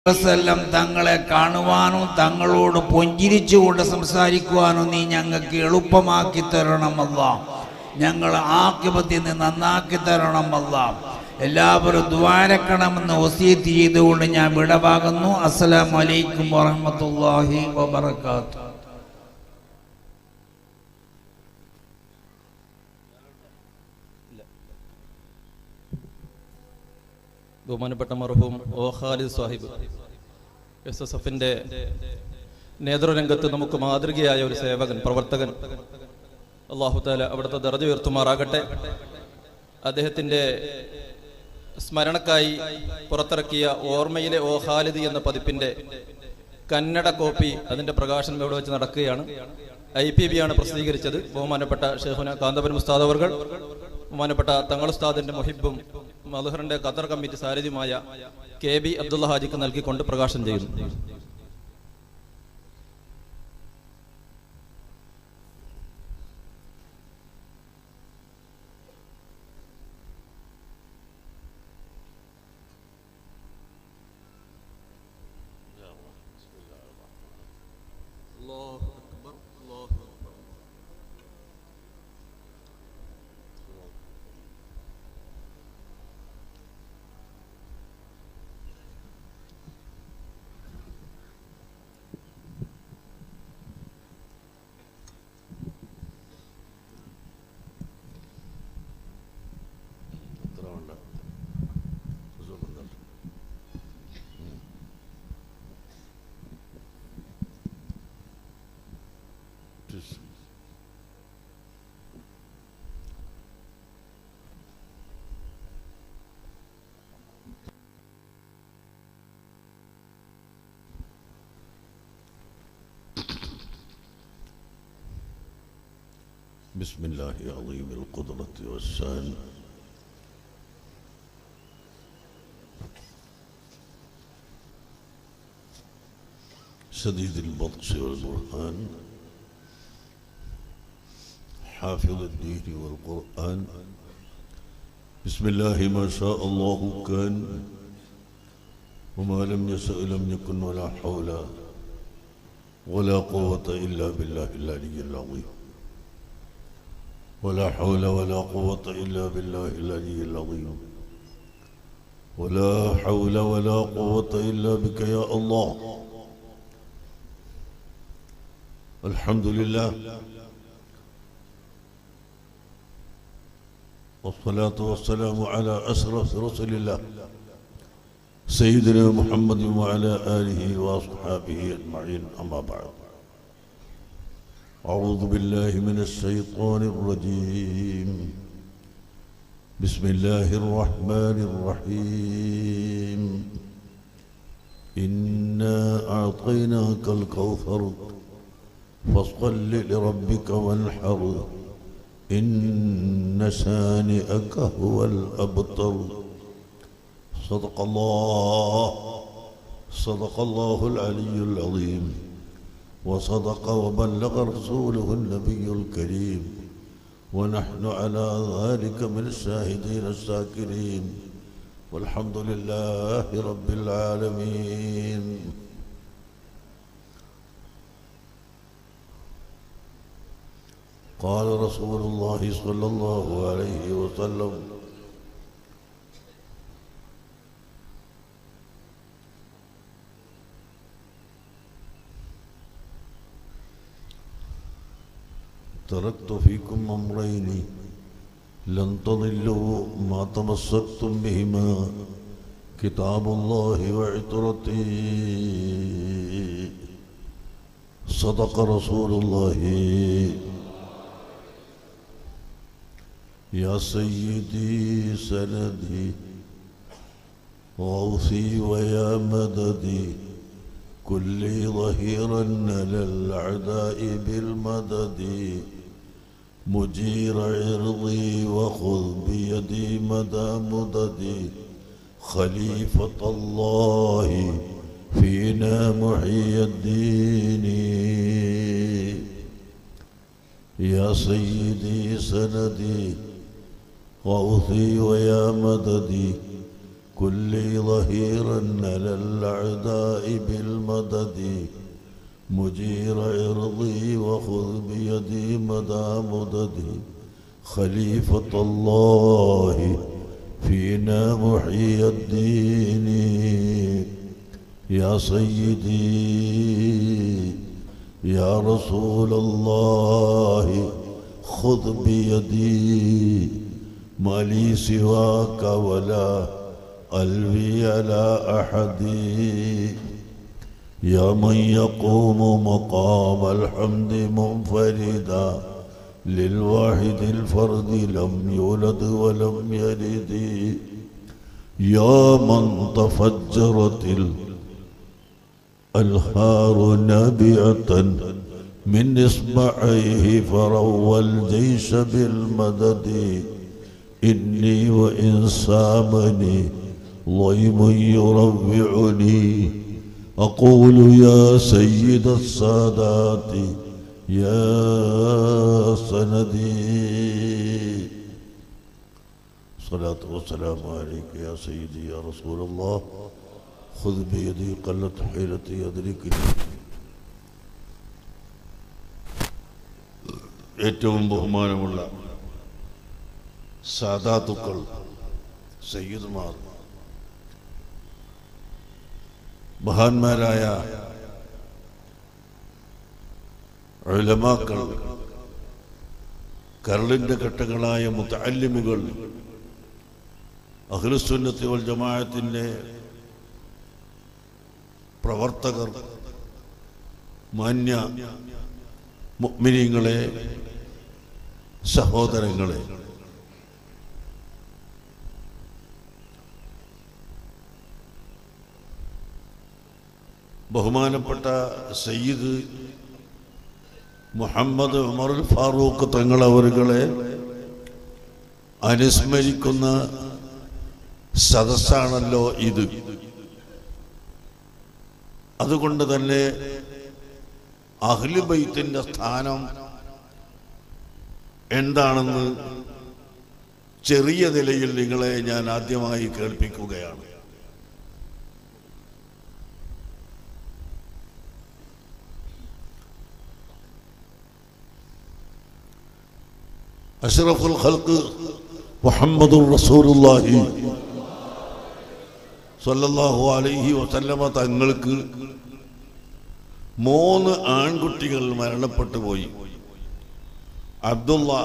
വസല്ലം തങ്ങളെ കാണുവാനും തങ്ങളോട് പുഞ്ചിരിച്ചുകൊണ്ട് സംസാരിക്കുവാനും നീ ഞങ്ങൾക്ക് എളുപ്പമാക്കി തരണമല്ല ഞങ്ങൾ ആക്കിപത്തിൽ നിന്ന് നന്നാക്കി തരണമല്ല എല്ലാവരും ദ്വാരക്കണമെന്ന് വസീത്ത് ചെയ്തുകൊണ്ട് ഞാൻ വിടവാകുന്നു അസ്സലാമു അലൈക്കും വറഹ്മത്തുള്ളാഹി വബറകാതുഹു ബഹുമാനപ്പെട്ട മർഹൂം O Khalid Sahib S S എഫിന്റെ നേതൃരംഗത്ത് നമുക്ക് മാതൃകയായ ഒരു സേവകൻ പ്രവർത്തകൻ അള്ളാഹു താല അവിടുത്തെ ദർജ ഉയർത്തുമാറാകട്ടെ അദ്ദേഹത്തിന്റെ സ്മരണക്കായി പുറത്തിറക്കിയ ഓർമ്മയിലെ ഓ ഖാലിദ് എന്ന പതിപ്പിന്റെ കന്നഡ കോപ്പി അതിന്റെ പ്രകാശനം ഇവിടെ വെച്ച് നടക്കുകയാണ് ഐ പി ബി ആണ് പ്രസിദ്ധീകരിച്ചത് ബഹുമാനപ്പെട്ട ഷെഹുന കാന്തപൻ മുസ്താദ് അവർ ബഹുമാനപ്പെട്ട തങ്ങൾ ഉസ്താദിന്റെ മുഹിബും മധുഹറിന്റെ ഖത്തർ കമ്മിറ്റി സാരഥിയുമായ കെ ബി അബ്ദുള്ള ഹാജിക്ക് നൽകിക്കൊണ്ട് പ്രകാശനം ചെയ്യുന്നു അത്ര വേണ്ട സുഖമുണ്ടല്ലോ. ഉം. ടിസ്. بسم الله عظيم القدرة والشان شديد البطش والبرهان حافظ الدين والقرآن بسم الله ما شاء الله كان وما لم يشأ لم يكن ولا حول ولا قوة إلا بالله العلي العظيم ولا حول ولا قوة إلا بالله العلي العظيم ولا حول ولا قوة إلا بك يا الله الحمد لله والصلاة والسلام على أشرف رسل الله سيدنا محمد وعلى آله وأصحابه أجمعين أما بعد أعوذ بالله من الشيطان الرجيم بسم الله الرحمن الرحيم إنا أعطيناك الكوثر فصل لربك وانحر إن شانئك هو الأبتر صدق الله صدق الله العلي العظيم وصدق وبلغ رسوله النبي الكريم ونحن على ذلك من الشاهدين الشاكرين والحمد لله رب العالمين قال رسول الله صلى الله عليه وسلم تركت فيكم أمرين لن تضلوا ما تمسكتم بهما كتاب الله وعترتي صدق رسول الله يا سيدي سندي غوثي ويا مددي كلي ظهيرا للأعداء بالمدد مجير عرضي وخذ بيدي مدى مددي خليفة الله فينا محيي الدين يا سيدي سندي غوثي ويا مددي كل ظهيرا على الأعداء بالمدد مجير عرضي وخذ بيدي مدى مددي خليفة الله فينا محيي الدين يا سيدي يا رسول الله خذ بيدي ما لي سواك ولا قلبي على أحد يا من يقوم مقام الحمد منفردا للواحد الفرد لم يولد ولم يلد يا من تفجرت الأنهار نابعة من إصبعيه فروى الجيش بالمدد إني وإن سامني ضيم يروعني أقول يا سيد السادات يا سندي صلاة والسلام عليك يا سيدي يا رسول الله خذ بيدي قلت حيلتي أدركني ഏറ്റവും ബഹുമാനമുള്ള സാധാതുക്കൾ സയ്യിദ്മാർ മഹാന്മാരായ ഉലമാക്കൾ കരളിൻ്റെ കെട്ടുകളായ മുത്തല്ലിമുകൾ അഖിലുസുന്നത്തി വൽ ജമാഅത്തിൻ്റെ പ്രവർത്തകർ മാന്യ മുഅ്മിനീങ്ങളെ സഹോദരങ്ങളെ ബഹുമാനപ്പെട്ട സയ്യിദ് മുഹമ്മദ് ഉമർ ഫാറൂഖ് തങ്ങളവറുകളെ അനുസ്മരിക്കുന്ന സദസ്സാണല്ലോ ഇത് അതുകൊണ്ട് തന്നെ അഹ്ലുബൈത്തിൻ്റെ സ്ഥാനം എന്താണെന്ന് ചെറിയ നിലയിൽ നിങ്ങളെ ഞാൻ ആദ്യമായി കേൾപ്പിക്കുകയാണ് അഷ്റഫുൽ ഖൽക്ക് മുഹമ്മദുർ റസൂലുള്ളാഹി സല്ലല്ലാഹു അലൈഹി വസല്ലമ തങ്ങൾക്ക് മൂന്ന് ആൺകുട്ടികൾ മരണപ്പെട്ടു പോയി അബ്ദുള്ള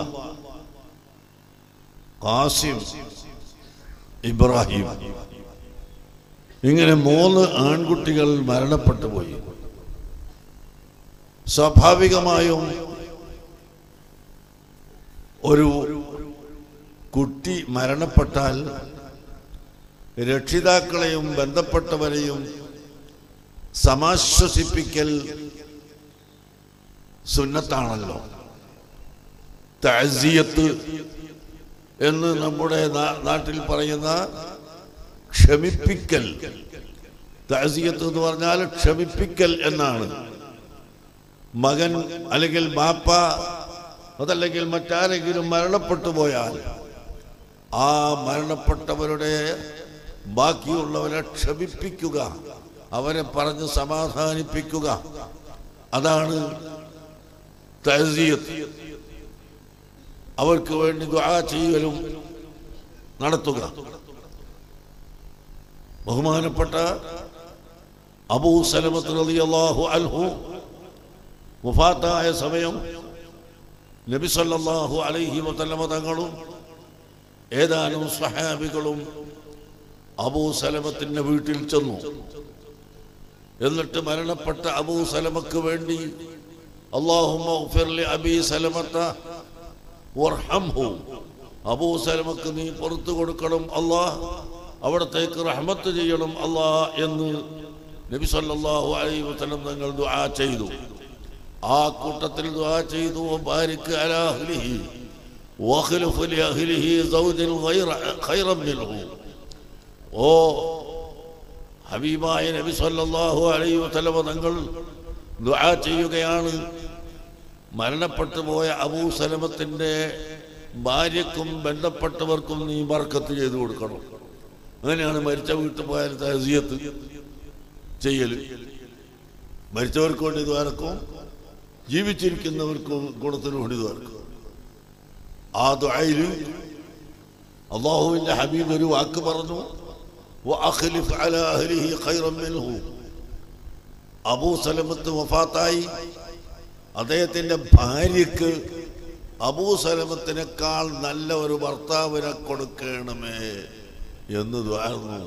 കാസിം ഇബ്രാഹിം ഇങ്ങനെ മൂന്ന് ആൺകുട്ടികൾ മരണപ്പെട്ടു പോയി സ്വാഭാവികമായും ഒരു കുട്ടി മരണപ്പെട്ടാൽ രക്ഷിതാക്കളെയും ബന്ധപ്പെട്ടവരെയും സമാശ്വസിപ്പിക്കൽ സുന്നത്താണല്ലോ താസിയത്ത് എന്ന് നമ്മുടെ നാ- നാട്ടിൽ പറയുന്ന ക്ഷമിപ്പിക്കൽ താസിയത്ത് എന്ന് പറഞ്ഞാൽ ക്ഷമിപ്പിക്കൽ എന്നാണ് മകൻ അല്ലെങ്കിൽ ബാപ്പ അതല്ലെങ്കിൽ മറ്റാരെങ്കിലും മരണപ്പെട്ടു പോയാൽ ആ മരണപ്പെട്ടവരുടെ ബാക്കിയുള്ളവരെ ക്ഷമിപ്പിക്കുക അവരെ പറഞ്ഞ് സമാധാനിപ്പിക്കുക അതാണ് തഹസീയത്ത് അവർക്ക് വേണ്ടി ദുആ ചെയ്യലും നടത്തുക ബഹുമാനപ്പെട്ട അബൂ സലമത്ത് റളിയല്ലാഹു അൻഹു മുഫാത്തായ സമയം നബി സല്ലല്ലാഹു അലൈഹി വസല്ലമ തങ്ങളും ഏതാനും സഹാബികളും അബൂ സലമത്തിന്റെ വീട്ടിൽ ചെന്നു എന്നിട്ട് മരണപ്പെട്ട അബൂ സലമക്ക് വേണ്ടി അള്ളാഹുമ്മ ഉഗ്ഫിർ ലി അബീ സലമത്ത വർഹംഹു അബൂ സലമക്ക് നീ പുറത്തു കൊടുക്കണം അള്ളാഹ് അവിടത്തേക്ക് റഹ്മത്ത് ചെയ്യണം അള്ളാഹ് എന്ന് നബി സല്ലല്ലാഹു അലൈഹി വസല്ലം തങ്ങൾ ദുആ ചെയ്തു ആ കൂട്ടത്തിൽ ദുആ ചെയ്തു ബാരിക് അലാ അഹ്ലിഹി വഖ്ലുഫ് ലി അഹ്ലിഹി സൗജൻ ഖൈറ ഖൈറൻ മിൻഹു ഓ ഹബീബായ നബി സല്ലല്ലാഹു അലൈഹി വസല്ലം തങ്ങൾ ദുആ ചെയ്യുകയാണ് മരണപ്പെട്ടു പോയ അബൂ സലമത്തിൻ്റെ ഭാര്യക്കും ബന്ധപ്പെട്ടവർക്കും നീ ബർക്കത്ത് ചെയ്തു കൊടുക്കണം അങ്ങനെയാണ് മരിച്ച വീട്ടിൽ പോയാൽ തഹസിയത്ത് ചെയ്യല് മരിച്ചവർക്ക് വേണ്ടി ദ്വാരക്കും ജീവിച്ചിരിക്കുന്നവർക്ക് ഗുണത്തിന് വേണ്ടി ദ്വാരക്കും ആ ദ്വായില് അള്ളാഹുവിന്റെ ഹബീബ് ഒരു വാക്ക് പറഞ്ഞു وأخلف على أهله خيرا منه അബൂ സലമത്ത് വഫാത്തായി അദ്ദേഹത്തിന്റെ ഭാര്യക്ക് അബൂ സലമത്തിനേക്കാൾ നല്ല ഒരു ഭർത്താവിനെ കൊടുക്കണമേ എന്ന് ദ്വാർന്നു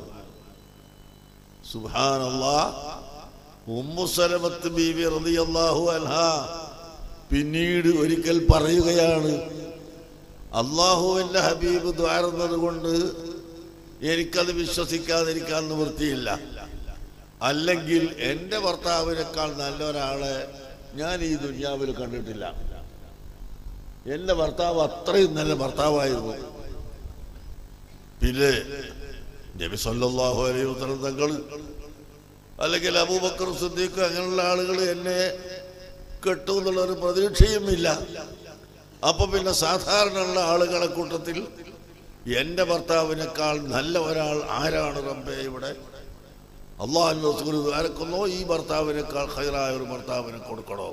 സുഹാനല്ലാ ഉമ്മു സലമത്ത് ബീവി റളിയല്ലാഹു അൻഹ പിന്നീട് ഒരിക്കൽ പറയുകയാണ് അള്ളാഹുവിന്റെ ഹബീബ് ദ്വാരുന്നത് കൊണ്ട് എനിക്കത് വിശ്വസിക്കാതിരിക്കാൻ നിവൃത്തിയില്ല അല്ലെങ്കിൽ എൻ്റെ ഭർത്താവിനേക്കാൾ നല്ല ഒരാളെ ഞാൻ ഈ ദുനിയാവിൽ കണ്ടിട്ടില്ല എൻ്റെ ഭർത്താവ് അത്രയും നല്ല ഭർത്താവായിരുന്നു പിന്നെ നബി സല്ലല്ലാഹു അലൈഹി വസല്ലം തങ്ങൾ അല്ലെങ്കിൽ അബൂബക്കർ സിദ്ദീഖ് അങ്ങനെയുള്ള ആളുകൾ എന്നെ കെട്ടു എന്നുള്ള ഒരു പ്രതീക്ഷയുമില്ല അപ്പൊ പിന്നെ സാധാരണയുള്ള ആളുകളെ കൂട്ടത്തിൽ എൻ്റെ ഭർത്താവിനേക്കാൾ നല്ല ഒരാൾ ആരാണ് റബ്ബേ ഇവിടെ അള്ളാഹു റസൂൽ ആരക്കുന്നോ ഈ ഭർത്താവിനേക്കാൾ ഹൈറായ ഒരു ഭർത്താവിനെ കൊടുക്കണോ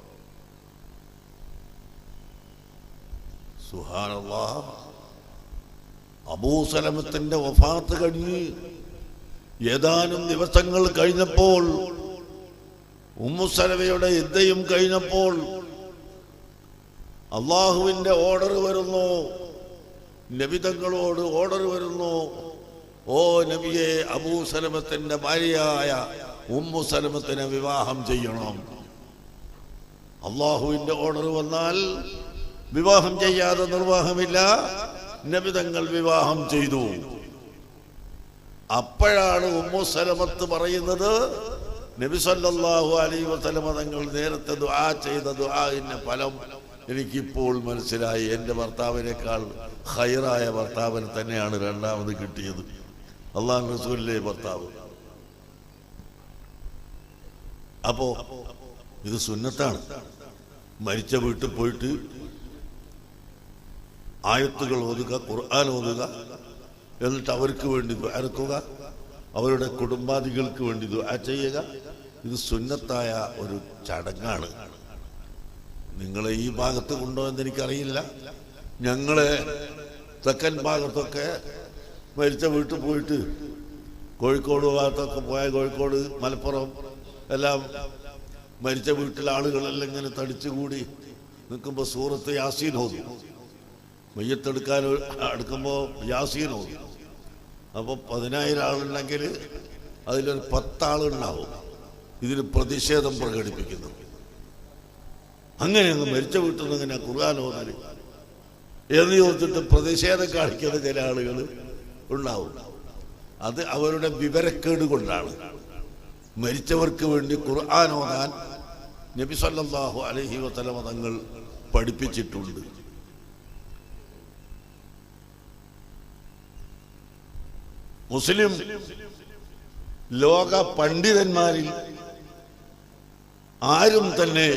സുഹാനല്ലാ അബൂസലമത്തിന്റെ വഫാത്ത് കഴിഞ്ഞ് ഏതാനും ദിവസങ്ങൾ കഴിഞ്ഞപ്പോൾ ഉമ്മുസലമയുടെ യുദ്ധയും കഴിഞ്ഞപ്പോൾ അള്ളാഹുവിന്റെ ഓർഡർ വരുന്നു നബിതങ്ങളോട് ഓർഡർ വരുന്നു ഓ നബിയെ അബൂ സലമത്തിന്റെ ഭാര്യയായ ഉമ്മു സലമത്തിനെ വിവാഹം ചെയ്യണം അള്ളാഹുവിന്റെ ഓർഡർ വന്നാൽ വിവാഹം ചെയ്യാതെ നിർവാഹമില്ല നബിതങ്ങൾ വിവാഹം ചെയ്തു അപ്പോഴാണ് ഉമ്മു സലമത്ത് പറയുന്നത് നബി സല്ലല്ലാഹു അലൈഹി വസല്ലമ തങ്ങൾ നേരത്തെ ദുആ ചെയ്ത ദുആഇന്റെ ഫലം എനിക്കിപ്പോൾ മനസ്സിലായി എൻ്റെ ഭർത്താവിനേക്കാൾ ഹൈറായ ഭർത്താവിന് തന്നെയാണ് രണ്ടാമത് കിട്ടിയത് അള്ളാഹു റസൂലിലെ ഭർത്താവ് അപ്പോ ഇത് സുന്നത്താണ് മരിച്ച വീട്ടിൽ പോയിട്ട് ആയത്തുകൾ ഓതുക ഖുർആൻ ഓതുക എന്നിട്ട് അവർക്ക് വേണ്ടി ദ്വാരക്കുക അവരുടെ കുടുംബാദികൾക്ക് വേണ്ടി ദ്വാ ചെയ്യുക ഇത് സുന്നത്തായ ഒരു ചടങ്ങാണ് നിങ്ങളെ ഈ ഭാഗത്ത് ഉണ്ടോ എന്ന് എനിക്കറിയില്ല ഞങ്ങളെ തെക്കൻ ഭാഗത്തൊക്കെ മരിച്ച വീട്ടിൽ പോയിട്ട് കോഴിക്കോട് ഭാഗത്തൊക്കെ പോയ കോഴിക്കോട് മലപ്പുറം എല്ലാം മരിച്ച വീട്ടിലെ ആളുകളെല്ലാം ഇങ്ങനെ തടിച്ചുകൂടി നിൽക്കുമ്പോൾ സൂറത്ത് യാസീൻ ഓതും മയ്യത്തെടുക്കാൻ എടുക്കുമ്പോൾ യാസീൻ ഓതും അപ്പോൾ പതിനായിരം ആളുണ്ടെങ്കിൽ അതിലൊരു പത്താളുണ്ടാവും ഇതിന് പ്രതിഷേധം പ്രകടിപ്പിക്കുന്നു അങ്ങനെ അങ്ങ് മരിച്ച വീട്ടിൽ നിന്ന് ഇങ്ങനെ ഖുർആൻ ഓതാൻ എന്ന് ചോദിച്ചിട്ട് പ്രതിഷേധം കാണിക്കുന്ന ചില ആളുകൾ ഉണ്ടാവും അത് അവരുടെ വിവരക്കേട് കൊണ്ടാണ് മരിച്ചവർക്ക് വേണ്ടി ഖുർആൻ ഓതാൻ നബി സല്ലല്ലാഹു അലൈഹി വസല്ലമ തങ്ങൾ പഠിപ്പിച്ചിട്ടുണ്ട് മുസ്ലിം ലോക പണ്ഡിതന്മാരിൽ ആരും തന്നെ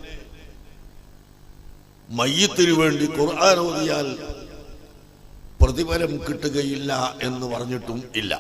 മയ്യത്തിന് വേണ്ടി ഖുർആൻ ഓതിയാൽ പ്രതിഫലം കിട്ടുകയില്ല എന്ന് പറഞ്ഞിട്ടും ഇല്ല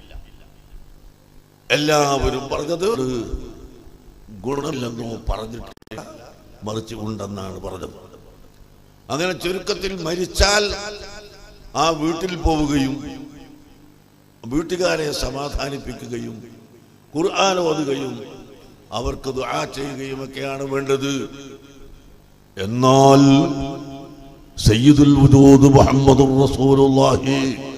എല്ലാവരും പറഞ്ഞത് ഒരു ഗുണമില്ലെന്നോ പറഞ്ഞിട്ടില്ല മറിച്ച് ഉണ്ടെന്നാണ് പറഞ്ഞത് അങ്ങനെ ചുരുക്കത്തിൽ മരിച്ചാൽ ആ വീട്ടിൽ പോവുകയും വീട്ടുകാരെ സമാധാനിപ്പിക്കുകയും ഖുർആൻ ഓതുകയും അവർക്ക് ദുആ ചെയ്യുകയും ഒക്കെയാണ് വേണ്ടത് എന്നാൽ സയ്യിദുൽ വജൂദ് മുഹമ്മദുർ റസൂലുള്ളാഹി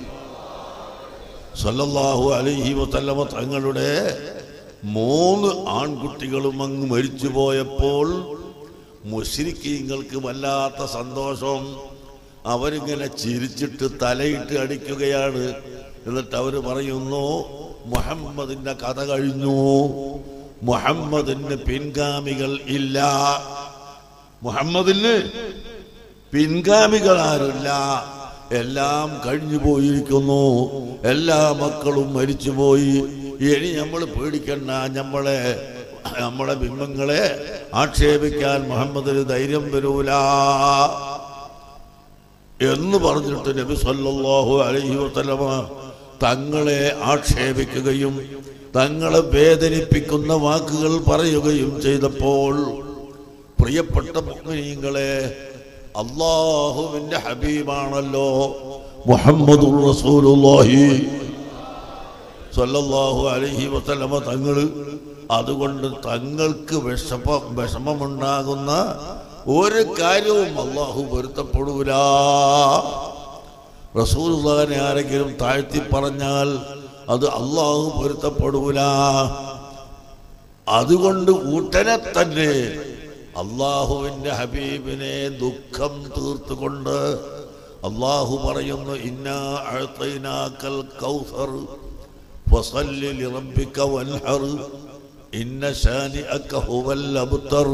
സല്ലല്ലാഹു അലൈഹി വസല്ലമ തങ്ങളുടെ മൂന്ന് ആൺകുട്ടികളും അങ്ങ് മരിച്ചു പോയപ്പോൾ മുശ്രിക്കീങ്ങൾക്ക് വല്ലാത്ത സന്തോഷം അവരിങ്ങനെ ചിരിച്ചിട്ട് തലയിട്ട് അടിക്കുകയാണ് എന്നിട്ട് അവർ പറയുന്നു മുഹമ്മദിന്റെ കഥ കഴിഞ്ഞു മുഹമ്മദിന് പിൻഗാമികൾ ഇല്ല മുഹമ്മദിന് പിൻഗാമികൾ ആരുമില്ല എല്ലാം കഴിഞ്ഞു പോയിരിക്കുന്നു എല്ലാ മക്കളും മരിച്ചുപോയി ഇനി നമ്മൾ പേടിക്കണ്ട നമ്മളെ നമ്മളെ ബിംബങ്ങളെ ആക്ഷേപിക്കാൻ മുഹമ്മദിന് ധൈര്യം വരൂല എന്ന് പറഞ്ഞിട്ട് നബി സല്ലല്ലാഹു അലൈഹി വസല്ലമ തങ്ങളെ ആക്ഷേപിക്കുകയും തങ്ങളെ വേദനിപ്പിക്കുന്ന വാക്കുകൾ പറയുകയും ചെയ്തപ്പോൾ പ്രിയപ്പെട്ട മുഗ്നീങ്ങളെ അള്ളാഹുവിന്റെ ഹബീബാണല്ലോ മുഹമ്മദുർ റസൂലുള്ളാഹി സല്ലല്ലാഹു അലൈഹി വസല്ലമ തങ്ങൾ അതുകൊണ്ട് തങ്ങൾക്ക് വിഷമ വിഷമമുണ്ടാകുന്ന ഒരു കാര്യവും അള്ളാഹു പൊരുത്തപ്പെടൂല റസൂലുള്ളാഹിനെ ആരെങ്കിലും താഴ്ത്തി പറഞ്ഞാൽ അത് അള്ളാഹു പൊരുത്തപ്പെടൂല അതുകൊണ്ട് ഉടനെ തന്നെ അള്ളാഹുവിന്റെ ഹബീബിനെ ദുഃഖം തീർത്തുകൊണ്ട് അള്ളാഹു പറയുന്നു ഇന്നാ അഴ്ത്തൈനാക്കൽ കൗസർ ഫസല്ലി ലിറബ്ബിക വൻഹർ ഇന്ന ശാനിഅക ഹുവൽ അബ്തർ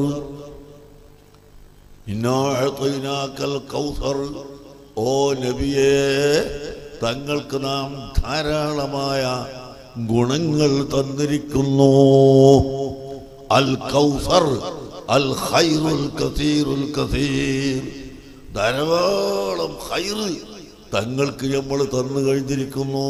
ഇന്നാ അഴ്ത്തൈനാക്കൽ കൗസർ ഓ നബിയേ തങ്ങൾക്ക് നാം ധാരാളമായ ഗുണങ്ങൾ തന്നിരിക്കുന്നു അൽ കൗസർ അൽ ഖൈറുൽ കസീറുൽ കസീർ ധാരാളം ഖൈറ് തങ്ങൾക്ക് നമ്മൾ തന്നു കഴിഞ്ഞിരിക്കുന്നു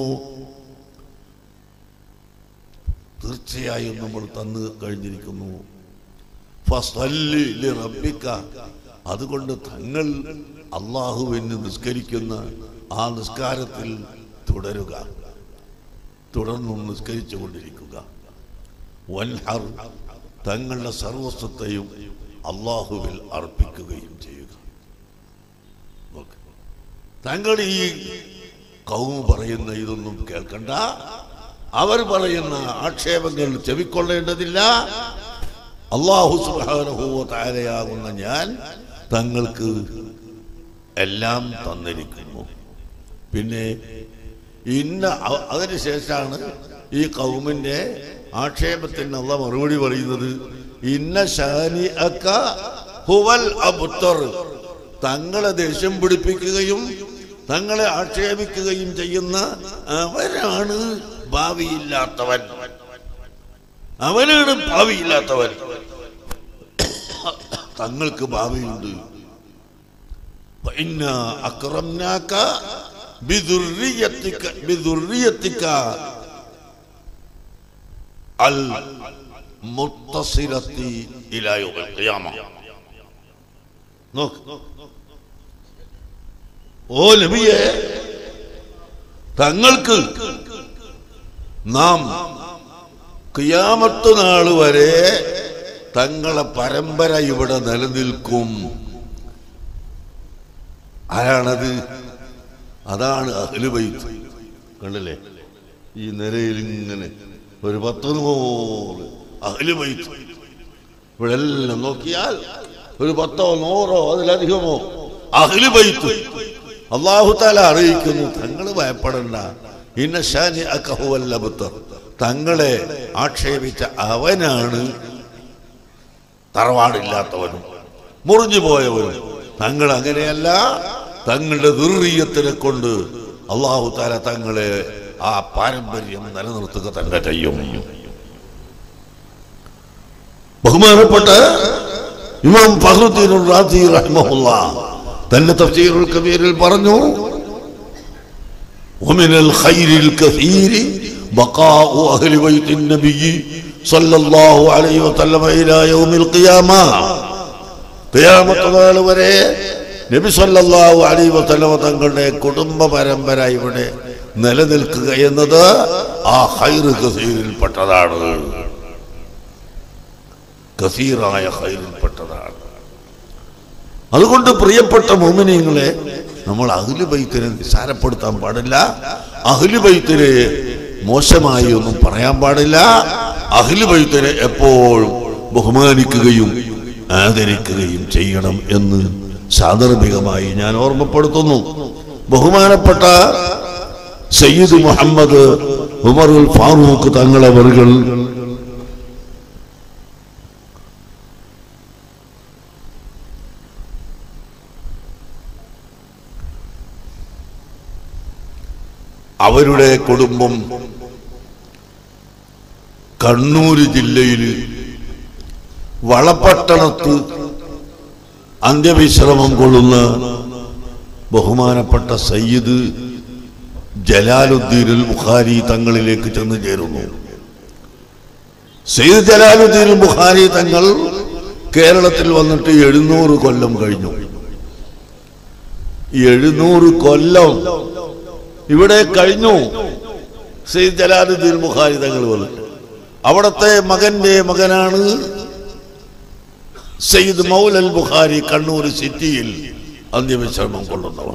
തീർച്ചയായും നമ്മൾ തന്നു കഴിഞ്ഞിരിക്കുന്നു ഫസല്ലി ലിറബ്ബിക അതുകൊണ്ട് തങ്ങൾ അള്ളാഹുവിന് നിസ്കരിക്കുന്ന ആ നിസ്കാരത്തിൽ തുടരുക തുടർന്നും നിസ്കരിച്ചു കൊണ്ടിരിക്കുക വൻഹർ തങ്ങളുടെ സർവസ്വത്തെയും അള്ളാഹുവിൽ അർപ്പിക്കുകയും ചെയ്യുക നോക്ക്. തങ്ങൾ ഈ കൗമ പറയുന്ന ഇതൊന്നും കേൾക്കണ്ട അവർ പറയുന്ന ആക്ഷേപങ്ങൾ ചെവിക്കൊള്ളേണ്ടതില്ല അള്ളാഹു സുബാനുഭവ താരയാകുന്ന ഞാൻ തങ്ങൾക്ക് എല്ലാം തന്നിരിക്കുന്നു പിന്നെ ഇന്ന അ- അതിനുശേഷമാണ് ഈ കൗമിന്റെ ആക്ഷേപത്തിന് അള്ള മറുപടി പറയുന്നത് ഇന്ന ഷാനി അക്ക ഹുവൽ അബുത്തർ തങ്ങളെ ദേഷ്യം പിടിപ്പിക്കുകയും തങ്ങളെ ആക്ഷേപിക്കുകയും ചെയ്യുന്ന അവരാണ് ഭാവിയില്ലാത്തവൻ അവനാണ് ഭാവിയില്ലാത്തവൻ തങ്ങൾക്ക് ഭാവിയുണ്ട് فإنا أكرمناك بذريتك بذريتك المتصلة إلى يوم القيامة നോക്ക് ഓ നബിയെ തങ്ങൾക്ക് നാം കിയാമത്ത് നാൾ വരെ തങ്ങളെ പരമ്പര ഇവിടെ നിലനിൽക്കും ആരാണത് അതാണ് അഹ്ലുബൈത്ത് കണ്ടില്ലേ ഈ നിരയിൽ ഇങ്ങനെ ഒരു പത്ത് നൂറ് അഹ്ലുബൈത്ത് ഇവിടെ എല്ലാം നോക്കിയാൽ ഒരു പത്തോ നൂറോ അതിലധികമോ അഹ്ലുബൈത്ത് അള്ളാഹു താല അറിയിക്കുന്നു തങ്ങൾ ഭയപ്പെടണ്ട ഇന്ന ഷാനി അക്കഹുവല്ലബത്തർ തങ്ങളെ ആക്ഷേപിച്ച അവനാണ് തറവാടില്ലാത്തവനും മുറിഞ്ഞു പോയവനും തങ്ങൾ അങ്ങനെയല്ല തങ്ങളുടെ ദുർവീയത്തിനെ കൊണ്ട് അള്ളാഹു താല തങ്ങളെ ആ പാരമ്പര്യം നിലനിർത്തുക തന്നെ ചെയ്യും ബഹുമാനപ്പെട്ട ഇമാം ഫഹ്റുദ്ദീൻ റാസി റഹ്മഹുല്ല തന്റെ തഫ്സീറുൽ കബീറിൽ പറഞ്ഞു ومن الخير الكثير بقاء أهل بيت النبي صلى الله عليه وسلم إلى يوم القيامة قيامة നാൾ വരെ നബി സല്ലല്ലാഹു അലൈഹി വസല്ലമ തങ്ങളുടെ കുടുംബ പരമ്പര ഇവിടെ നിലനിൽക്കുക എന്നത് ആ ഹൈറ് കസീറിൽപ്പെട്ടതാണ് കസീറായ ഹൈറിൽപ്പെട്ടതാണ് അതുകൊണ്ട് പ്രിയപ്പെട്ട മോമിനിയങ്ങളെ നമ്മൾ അഹ്ലു ബൈത്തിനെ നിസാരപ്പെടുത്താൻ പാടില്ല അഹ്ലു ബൈത്തിനെ മോശമായി ഒന്നും പറയാൻ പാടില്ല അഹ്ലു ബൈത്തിനെ എപ്പോഴും ബഹുമാനിക്കുകയും ആദരിക്കുകയും ചെയ്യണം എന്ന് സാന്ദർഭികമായി ഞാൻ ഓർമ്മപ്പെടുത്തുന്നു ബഹുമാനപ്പെട്ട സയ്യിദ് മുഹമ്മദ് ഉമറുൽ ഫാറൂഖ് തങ്ങളവറുകൾ അവരുടെ കുടുംബം കണ്ണൂർ ജില്ലയിൽ വളപട്ടണത്ത് അന്ത്യവിശ്രമം കൊള്ളുന്ന ബഹുമാനപ്പെട്ട സയ്യിദ് ജലാലുദ്ദീൻ ബുഖാരി തങ്ങളിലേക്ക് ചെന്ന് ചേരുന്നു സെയ്ദ് ജലാലുദ്ദീൻ ബുഖാരി തങ്ങൾ കേരളത്തിൽ വന്നിട്ട് എഴുന്നൂറ് കൊല്ലം കഴിഞ്ഞു എഴുന്നൂറ് കൊല്ലം ഇവിടെ കഴിഞ്ഞു സെയ്ദ് ജലാലുദ്ദീൻ ബുഖാരി തങ്ങൾ വന്നിട്ട് അവിടത്തെ മകന്റെ മകനാണ് സെയ്ദ് മൗലൽ ബുഖാരി കണ്ണൂർ സിറ്റിയിൽ അന്ത്യവിശ്രമം കൊള്ളുന്നവർ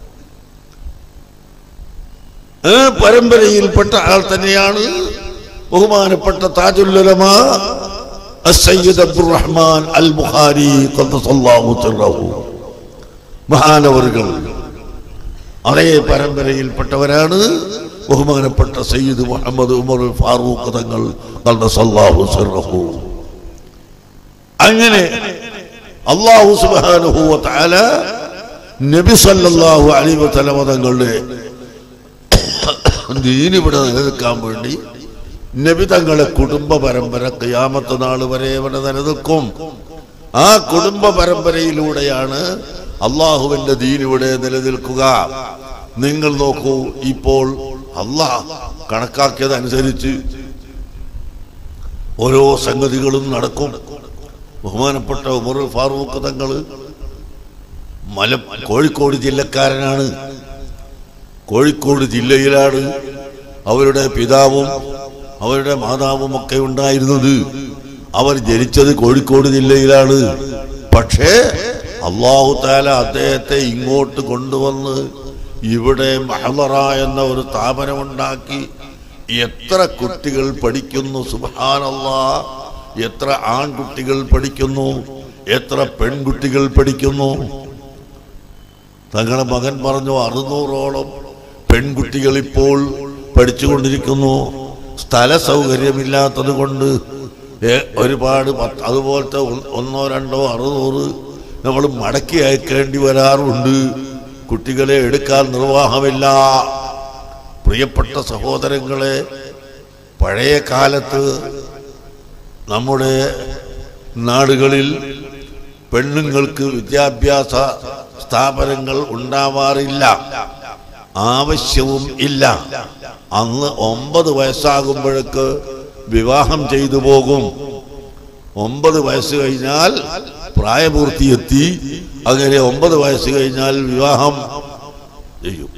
ആ പരമ്പരയിൽപ്പെട്ട ആൾ തന്നെയാണ് ബഹുമാനപ്പെട്ട താജുല്ലുലമ അസയ്യിദ് അബ്ദുറഹ്മാൻ അൽ ബുഖാരി ഖദ്ദസല്ലാഹു സിർറഹു മഹാനവറുകൾ അതേ പരമ്പരയിൽപ്പെട്ടവരാണ് ബഹുമാനപ്പെട്ട സയ്യിദ് മുഹമ്മദ് ഉമർ ഫാറൂഖ് തങ്ങൾ ഖദ്ദസല്ലാഹു സിർറഹു അങ്ങനെ അള്ളാഹു സുബ്ഹാനഹു വ തആല നബി സല്ലല്ലാഹു അലൈഹി വസല്ലം തങ്ങളുടെ ദീൻ ഇവിടെ നിലനിൽക്കാൻ വേണ്ടി നബി തങ്ങളെ കുടുംബ പരമ്പര ഖിയാമത്ത് നാൾ വരെ ഇവിടെ നിലനിൽക്കും ആ കുടുംബ പരമ്പരയിലൂടെയാണ് അള്ളാഹുവിന്റെ ദീൻ ഇവിടെ നിലനിൽക്കുക നിങ്ങൾ നോക്കൂ ഇപ്പോൾ അള്ളാഹ് കണക്കാക്കിയതനുസരിച്ച് ഓരോ സംഗതികളും നടക്കും ബഹുമാനപ്പെട്ട ഉമർ ഫാറൂഖ് തങ്ങൾ മല കോഴിക്കോട് ജില്ലക്കാരനാണ് കോഴിക്കോട് ജില്ലയിലാണ് അവരുടെ പിതാവും അവരുടെ മാതാവും ഒക്കെ ഉണ്ടായിരുന്നത് അവർ ജനിച്ചത് കോഴിക്കോട് ജില്ലയിലാണ് പക്ഷേ അള്ളാഹു താല അദ്ദേഹത്തെ ഇങ്ങോട്ട് കൊണ്ടുവന്ന് ഇവിടെ മഹലറ എന്ന ഒരു സ്ഥാപനമുണ്ടാക്കി എത്ര കുട്ടികൾ പഠിക്കുന്നു സുബാനല്ലാ എത്ര ആൺകുട്ടികൾ പഠിക്കുന്നു എത്ര പെൺകുട്ടികൾ പഠിക്കുന്നു തങ്ങളുടെ മകൻ പറഞ്ഞു അറുന്നൂറോളം പെൺകുട്ടികൾ ഇപ്പോൾ പഠിച്ചുകൊണ്ടിരിക്കുന്നു സ്ഥല സൗകര്യമില്ലാത്തത് കൊണ്ട് ഏ- ഒരുപാട് പത്ത് അതുപോലത്തെ ഒ- ഒന്നോ രണ്ടോ അറുന്നൂറ് നമ്മൾ മടക്കി അയക്കേണ്ടി വരാറുണ്ട് കുട്ടികളെ എടുക്കാൻ നിർവാഹമില്ല പ്രിയപ്പെട്ട സഹോദരങ്ങളെ പഴയ കാലത്ത് നമ്മുടെ നാടുകളിൽ പെണ്ണുങ്ങൾക്ക് വിദ്യാഭ്യാസ സ്ഥാപനങ്ങൾ ഉണ്ടാവാറില്ല ആവശ്യവും ഇല്ല അന്ന് ഒമ്പത് വയസ്സാകുമ്പോഴേക്ക് വിവാഹം ചെയ്തു പോകും ഒമ്പത് വയസ്സ് കഴിഞ്ഞാൽ പ്രായപൂർത്തിയെത്തി അങ്ങനെ ഒമ്പത് വയസ്സ് കഴിഞ്ഞാൽ വിവാഹം ചെയ്യും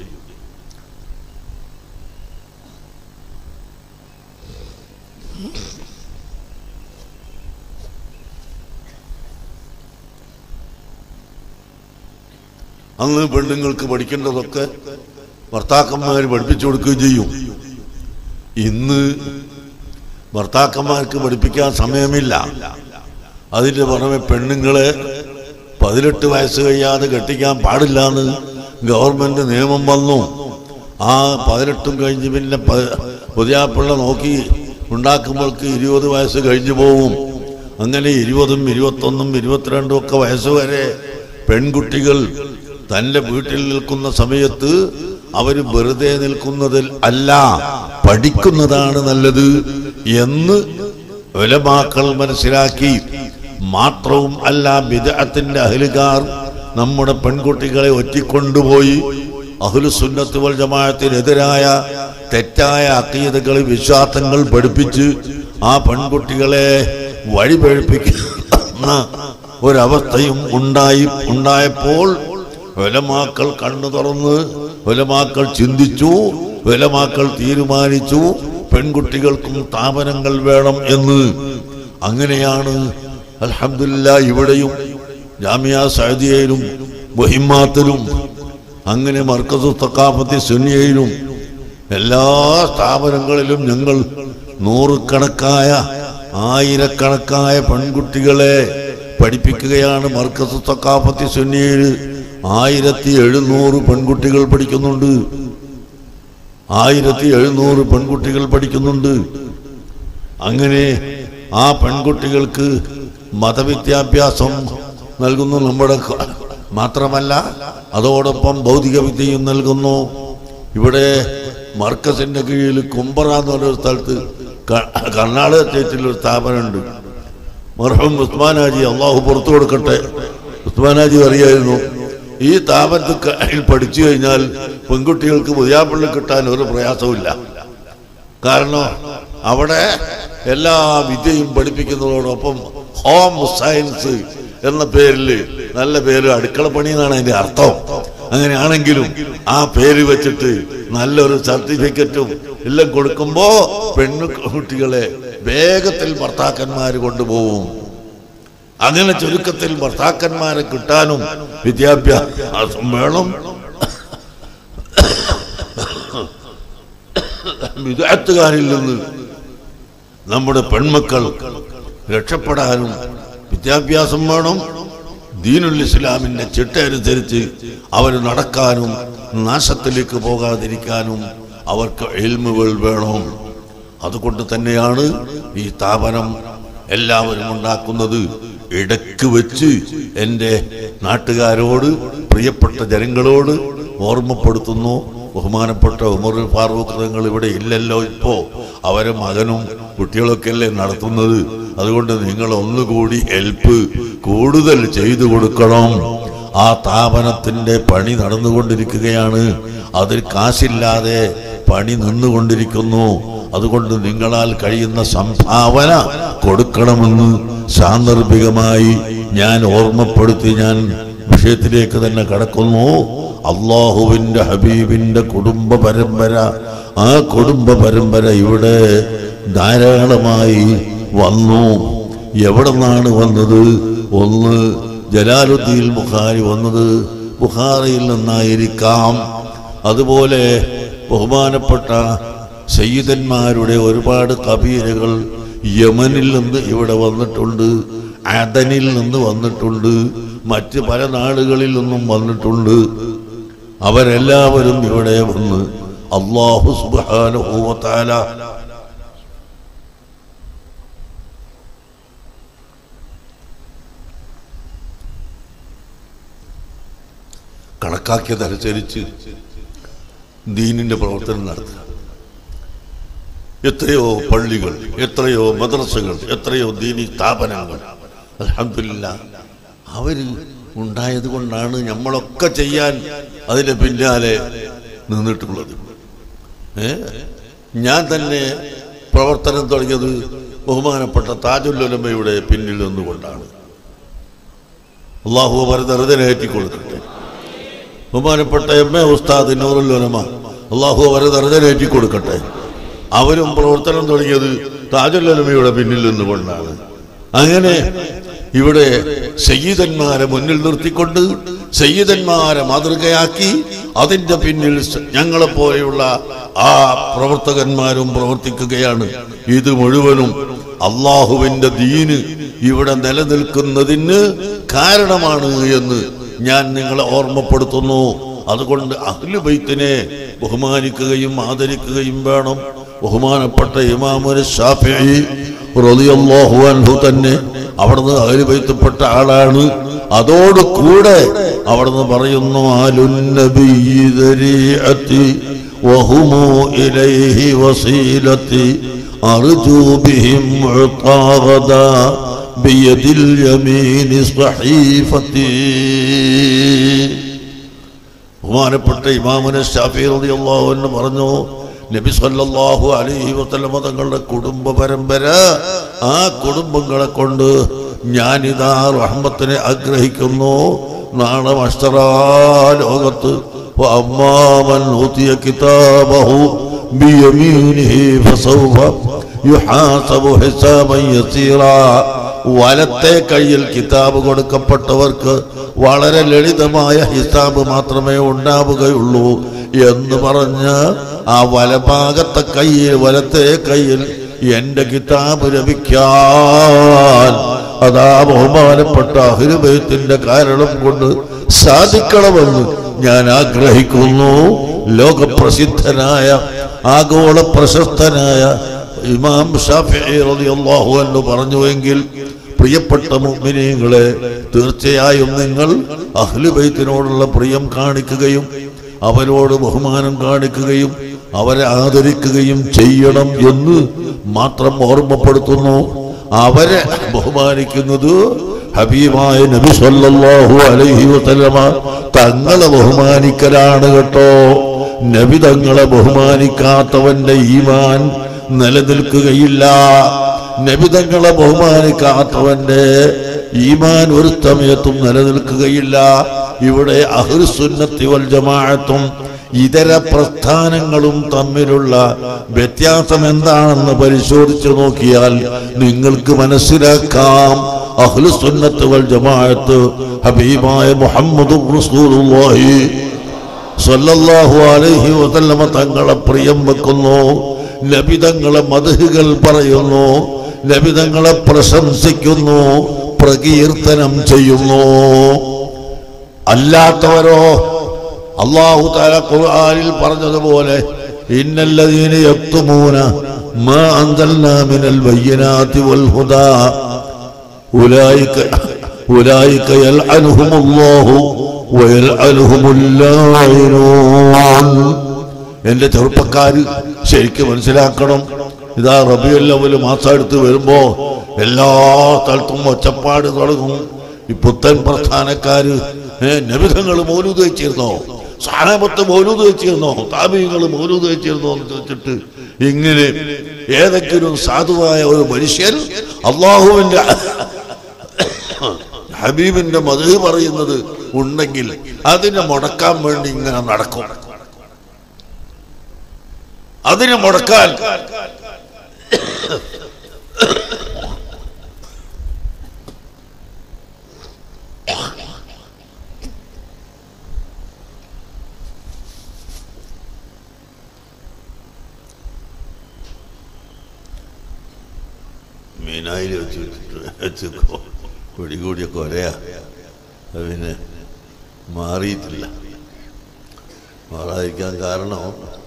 അന്ന് പെണ്ണുങ്ങൾക്ക് പഠിക്കേണ്ടതൊക്കെ ഭർത്താക്കന്മാർ പഠിപ്പിച്ചു കൊടുക്കുകയും ചെയ്യും ഇന്ന് ഭർത്താക്കന്മാർക്ക് പഠിപ്പിക്കാൻ സമയമില്ല അതിന്റെ പുറമെ പെണ്ണുങ്ങളെ പതിനെട്ട് വയസ്സ് കഴിയാതെ കെട്ടിക്കാൻ പാടില്ല എന്ന് ഗവൺമെന്റ് നിയമം വന്നു ആ പതിനെട്ടും കഴിഞ്ഞ് പിന്നെ പ- പുതിയാപ്പിള്ള നോക്കി ഉണ്ടാക്കുമ്പോൾക്ക് ഇരുപത് വയസ്സ് കഴിഞ്ഞു പോവും അങ്ങനെ ഇരുപതും ഇരുപത്തൊന്നും ഇരുപത്തിരണ്ടും ഒക്കെ വയസ്സ് വരെ പെൺകുട്ടികൾ തന്റെ വീട്ടിൽ നിൽക്കുന്ന സമയത്ത് അവർ വെറുതെ നിൽക്കുന്നതിൽ അല്ല പഠിക്കുന്നതാണ് നല്ലത് എന്ന് ഉലമാക്കൾ മനസ്സിലാക്കി മാത്രവും അല്ല ബിദഅത്തിന്റെ അഹലുകാർ നമ്മുടെ പെൺകുട്ടികളെ ഒറ്റിക്കൊണ്ടുപോയി അഹ്ലുസുന്നത്ത് വൽ ജമാഅത്തിനെതിരായ തെറ്റായ അക്കീതകൾ വിശ്വാസങ്ങൾ പഠിപ്പിച്ച് ആ പെൺകുട്ടികളെ വഴിപഴിപ്പിക്കുന്ന ഒരവസ്ഥയും ഉണ്ടായി ഉണ്ടായപ്പോൾ വിലമാക്കൾ കണ്ണു തുറന്ന് വിലമാക്കൾ ചിന്തിച്ചു വിലമാക്കൾ തീരുമാനിച്ചു പെൺകുട്ടികൾക്കും സ്ഥാപനങ്ങൾ വേണം എന്ന് അങ്ങനെയാണ് അൽഹംദുലില്ല ഇവിടെയും ജാമിയ സൗദിയയിലും ബഹിമാത്തിലും അങ്ങനെ മർക്കസു തക്കാഫത്തി സുന്നിയയിലും എല്ലാ സ്ഥാപനങ്ങളിലും ഞങ്ങൾ നൂറുകണക്കായ ആയിരക്കണക്കായ പെൺകുട്ടികളെ പഠിപ്പിക്കുകയാണ് മർക്കസു തക്കാഫത്തി സുന്നിയയിൽ ആയിരത്തി എഴുന്നൂറ് പെൺകുട്ടികൾ പഠിക്കുന്നുണ്ട് ആയിരത്തി എഴുന്നൂറ് പെൺകുട്ടികൾ പഠിക്കുന്നുണ്ട് അങ്ങനെ ആ പെൺകുട്ടികൾക്ക് മതവിദ്യാഭ്യാസം നൽകുന്നു നമ്മുടെ ക- മാത്രമല്ല അതോടൊപ്പം ഭൗതിക വിദ്യയും നൽകുന്നു ഇവിടെ മർക്കസിന്റെ കീഴിൽ കുമ്പറ എന്ന് പറഞ്ഞൊരു സ്ഥലത്ത് ക- കർണാടക സ്റ്റേറ്റിൽ ഒരു സ്ഥാപനമുണ്ട് മർഹം ഉസ്മാനാജി അള്ളാഹു പുറത്തു കൊടുക്കട്ടെ ഉസ്മാനാജി അറിയായിരുന്നു ഈ താപത്തിൽ പഠിച്ചു കഴിഞ്ഞാൽ പെൺകുട്ടികൾക്ക് മുതിയാപ്പിള്ളി കിട്ടാൻ ഒരു പ്രയാസവുമില്ല കാരണം അവിടെ എല്ലാ വിദ്യയും പഠിപ്പിക്കുന്നതോടൊപ്പം ഹോം സയൻസ് എന്ന പേരിൽ നല്ല പേര് അടുക്കള പണി എന്നാണ് അതിന്റെ അർത്ഥം അങ്ങനെയാണെങ്കിലും ആ പേര് വെച്ചിട്ട് നല്ലൊരു സർട്ടിഫിക്കറ്റും എല്ലാം കൊടുക്കുമ്പോ പെണ്ണു കുട്ടികളെ വേഗത്തിൽ ഭർത്താക്കന്മാർ കൊണ്ടുപോകും അങ്ങനെ ചുരുക്കത്തിൽ ഭർത്താക്കന്മാരെ കിട്ടാനും വിദ്യാഭ്യാസം വേണം വിദഗ്ധകാരിൽ നിന്ന് നമ്മുടെ പെൺമക്കൾ രക്ഷപ്പെടാനും വിദ്യാഭ്യാസം വേണം ദീനുൽ ഇസ്ലാമിന്റെ ചിട്ട അനുസരിച്ച് അവർ നടക്കാനും നാശത്തിലേക്ക് പോകാതിരിക്കാനും അവർക്ക് എൽമുകൾ വേണം അതുകൊണ്ട് തന്നെയാണ് ഈ സ്ഥാപനം എല്ലാവരും ഉണ്ടാക്കുന്നത് ഇടക്ക് വെച്ച് എൻ്റെ നാട്ടുകാരോട് പ്രിയപ്പെട്ട ജനങ്ങളോട് ഓർമ്മപ്പെടുത്തുന്നു ബഹുമാനപ്പെട്ട ഉമർ ഫാറൂഖ് തങ്ങൾ ഇവിടെ ഇല്ലല്ലോ ഇപ്പോ അവരെ മകനും കുട്ടികളൊക്കെ അല്ലേ നടത്തുന്നത് അതുകൊണ്ട് നിങ്ങൾ ഒന്നുകൂടി ഹെൽപ്പ് കൂടുതൽ ചെയ്തു കൊടുക്കണം ആ സ്ഥാപനത്തിന്റെ പണി നടന്നുകൊണ്ടിരിക്കുകയാണ് അതിൽ കാശില്ലാതെ പണി നിന്നുകൊണ്ടിരിക്കുന്നു അതുകൊണ്ട് നിങ്ങളാൽ കഴിയുന്ന സംഭാവന കൊടുക്കണമെന്ന് സാന്ദർഭികമായി ഞാൻ ഓർമ്മപ്പെടുത്തി ഞാൻ വിഷയത്തിലേക്ക് തന്നെ കടക്കുന്നു അള്ളാഹുവിന്റെ ഹബീബിന്റെ കുടുംബ പരമ്പര ആ കുടുംബ പരമ്പര ഇവിടെ ധാരാളമായി വന്നു എവിടെ നിന്നാണ് വന്നത് ഒന്ന് ജലാലുദ്ദീൻ ബുഖാരി വന്നത് ബുഖാറിയിൽ നിന്നായിരിക്കാം അതുപോലെ ബഹുമാനപ്പെട്ട സയ്യിദന്മാരുടെ ഒരുപാട് കബീരകൾ യമനിൽ നിന്ന് ഇവിടെ വന്നിട്ടുണ്ട് അദനിൽ നിന്ന് വന്നിട്ടുണ്ട് മറ്റ് പല നാടുകളിൽ നിന്നും വന്നിട്ടുണ്ട് അവരെല്ലാവരും ഇവിടെ വന്ന് അള്ളാഹു സുബാനുഭൂവത്താല കണക്കാക്കിയതനുസരിച്ച് ദീനിന്റെ പ്രവർത്തനം നടത്തുക എത്രയോ പള്ളികൾ എത്രയോ മദ്രസകൾ എത്രയോ ദീനി സ്ഥാപനങ്ങൾ അലഹമില്ല അവര് ഉണ്ടായത് കൊണ്ടാണ് നമ്മളൊക്കെ ചെയ്യാൻ അതിന്റെ പിന്നാലെ നിന്നിട്ടുള്ളത് ഏ ഞാൻ തന്നെ പ്രവർത്തനം തുടങ്ങിയത് ബഹുമാനപ്പെട്ട താജുല്ലുലമയുടെ പിന്നിൽ നിന്നുകൊണ്ടാണ് അള്ളാഹു അവരെ കൊടുക്കട്ടെ ബഹുമാനപ്പെട്ട എം എ ഉസ്താദ് നൂറുല്ലുലമ അള്ളാഹു അവരെ ദർജനേറ്റി കൊടുക്കട്ടെ അവരും പ്രവർത്തനം തുടങ്ങിയത് താജുല്ലുലമയുടെ പിന്നിൽ നിന്നുകൊണ്ടാണ് അങ്ങനെ ഇവിടെ സയ്യിദന്മാരെ മുന്നിൽ നിർത്തിക്കൊണ്ട് സയ്യിദന്മാരെ മാതൃകയാക്കി അതിന്റെ പിന്നിൽ സ- ഞങ്ങളെപ്പോലെയുള്ള ആ പ്രവർത്തകന്മാരും പ്രവർത്തിക്കുകയാണ് ഇത് മുഴുവനും അള്ളാഹുവിന്റെ ദീന് ഇവിടെ നിലനിൽക്കുന്നതിന് കാരണമാണ് എന്ന് ഞാൻ നിങ്ങളെ ഓർമ്മപ്പെടുത്തുന്നു അതുകൊണ്ട് അഹ്ലുബൈത്തിനെ ബഹുമാനിക്കുകയും ആദരിക്കുകയും വേണം ബഹുമാനപ്പെട്ട ഇമാമുന് ഷാഫിഈ റളിയല്ലാഹു അൻഹു തന്നെ അവിടുന്ന് അഹ്ലുബൈത്തപ്പെട്ട ആളാണ് അതോട് കൂടെ അവിടുന്ന് പറയുന്നു ആലുന്നബിയ്യി ദരീഅത്തി വഹുമു ഇലൈഹി വസീലത്തി അർജു ബിഹിം ഉത്താഗദാ ബിയദിൽ യമീനി സ്വഹീഫത്തി ബഹുമാനപ്പെട്ട ഇമാമുന ഷാഫി റളിയല്ലാഹു അൻഹു പറഞ്ഞു നബി സല്ലല്ലാഹു അലൈഹി വസല്ലമ തങ്ങളുടെ കുടുംബ പരമ്പര ആ കുടുംബങ്ങളെ കൊണ്ട് ഞാനിതാ റഹ്മത്തിനെ ആഗ്രഹിക്കുന്നു നാളെ മഷ്തറാ ലോകത്ത് وأمامن أوتي كتابه بيمينه فسوف يحاسب حسابا يسيرا വലത്തെ കയ്യിൽ കിതാബ് കൊടുക്കപ്പെട്ടവർക്ക് വളരെ ലളിതമായ ഹിസാബ് മാത്രമേ ഉണ്ടാവുകയുള്ളൂ എന്ന് പറഞ്ഞ് ആ വലഭാഗത്തെ കയ്യിൽ വലത്തെ കയ്യിൽ എന്റെ കിതാബ് ലഭിക്കാൻ അതാ ബഹുമാനപ്പെട്ട അഹിരുബയത്തിന്റെ കാരണം കൊണ്ട് സാധിക്കണമെന്ന് ഞാൻ ആഗ്രഹിക്കുന്നു ലോകപ്രസിദ്ധനായ ആഗോള പ്രശസ്തനായ ഇമാം ഷാഫിഈ റളിയല്ലാഹു അൻഹു പറഞ്ഞുവെങ്കിൽ പ്രിയപ്പെട്ട മുഅ്മിനീങ്ങളെ തീർച്ചയായും നിങ്ങൾ അഹ്ലുബൈത്തിനോടുള്ള പ്രിയം കാണിക്കുകയും അവരോട് ബഹുമാനം കാണിക്കുകയും അവരെ ആദരിക്കുകയും ചെയ്യണം എന്ന് മാത്രം ഓർമ്മപ്പെടുത്തുന്നു അവരെ ബഹുമാനിക്കുന്നത് ഹബീബായ നബി സല്ലല്ലാഹു അലൈഹി വസല്ലമ തങ്ങളെ ബഹുമാനിക്കലാണ് കേട്ടോ നബി തങ്ങളെ ബഹുമാനിക്കാത്തവന്റെ ഈമാൻ നിലനിൽക്കുകയില്ല നബി തങ്ങളെ ബഹുമാനിക്കാത്തവന്റെ ഈമാൻ ഒരു സമയത്തും നിലനിൽക്കുകയില്ല ഇവിടെ അഹ്ലുസുന്നത്തി വൽ ജമാഅത്തും ഇതര പ്രസ്ഥാനങ്ങളും തമ്മിലുള്ള വ്യത്യാസം എന്താണെന്ന് പരിശോധിച്ചു നോക്കിയാൽ നിങ്ങൾക്ക് മനസ്സിലാക്കാം അഹ്ലുസുന്നത്ത് വൽ ജമാഅത്ത് ഹബീബായ മുഹമ്മദ് റസൂലുള്ളാഹി സല്ലല്ലാഹു അലൈഹി വസല്ലമ തങ്ങളെ പ്രിയം വെക്കുന്നു നബിതങ്ങളെ മധുകൾ പറയുന്നു നബിതങ്ങളെ പ്രശംസിക്കുന്നു പ്രകീർത്തനം ചെയ്യുന്നു അല്ലാത്തവരോ അള്ളാഹു താല ഖുർആനിൽ പറഞ്ഞതുപോലെ ഇന്നല്ലദീന യക്തുമൂന മാ അൻസൽനാ മിനൽ ബയ്യിനാതി വൽ ഹുദാ ഉലൈക ഉലൈക യൽഅനുഹുമുല്ലാഹു വയൽഅനുഹുമുൽ ലായിനൂൻ എന്റെ ചെറുപ്പക്കാര് ശരിക്കും മനസ്സിലാക്കണം ഇതാ റബിയുൽ അവല് മാസം എടുത്ത് വരുമ്പോ എല്ലാ സ്ഥലത്തും ഒച്ചപ്പാട് തുടങ്ങും ഈ പുത്തൻ പ്രസ്ഥാനക്കാര് നബിതങ്ങൾ മൗലൂദ് വെച്ചിരുന്നോ സാഹബത്ത് മൗലൂദ് വെച്ചിരുന്നോ താപീങ്ങൾ മൗലൂദ് വെച്ചിരുന്നോ എന്ന് ചോദിച്ചിട്ട് ഇങ്ങനെ ഏതെങ്കിലും സാധുവായ ഒരു മനുഷ്യൻ അള്ളാഹുവിന്റെ ഹബീബിന്റെ മധു പറയുന്നത് ഉണ്ടെങ്കിൽ അതിനെ മുടക്കാൻ വേണ്ടി ഇങ്ങനെ നടക്കും അതിനെ മുടക്കാൻ മീനായിൽ വെച്ച് വെച്ച് പിടികൂടിയ കൊരയാ അത് പിന്നെ മാറിയിട്ടില്ല മാറാതിരിക്കാൻ കാരണം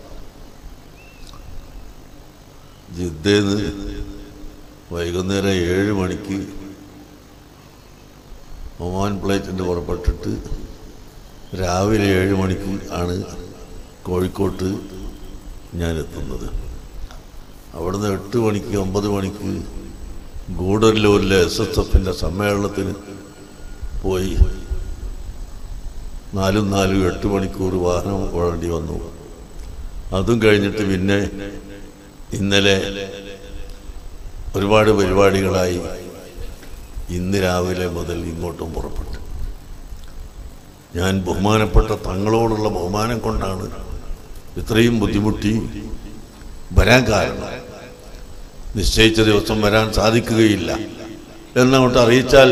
ജിദ്ദേന്ന് വൈകുന്നേരം ഏഴ് മണിക്ക് ഒമാൻ പ്ലേറ്റിൻ്റെ പുറപ്പെട്ടിട്ട് രാവിലെ ഏഴ് മണിക്ക് ആണ് കോഴിക്കോട്ട് ഞാൻ എത്തുന്നത് അവിടുന്ന് എട്ട് മണിക്ക് ഒമ്പത് മണിക്ക് ഗൂഡല്ലൂരിലെ എസ് എസ് എഫിൻ്റെ സമ്മേളനത്തിന് പോയി നാലും നാലും എട്ട് മണിക്കൂർ വാഹനം ഓടേണ്ടി വന്നു അതും കഴിഞ്ഞിട്ട് പിന്നെ ഇന്നലെ ഒരുപാട് പരിപാടികളായി ഇന്ന് രാവിലെ മുതൽ ഇങ്ങോട്ടും പുറപ്പെട്ടു ഞാൻ ബഹുമാനപ്പെട്ട തങ്ങളോടുള്ള ബഹുമാനം കൊണ്ടാണ് ഇത്രയും ബുദ്ധിമുട്ടി വരാൻ കാരണം നിശ്ചയിച്ച ദിവസം വരാൻ സാധിക്കുകയില്ല എന്നങ്ങോട്ട് അറിയിച്ചാൽ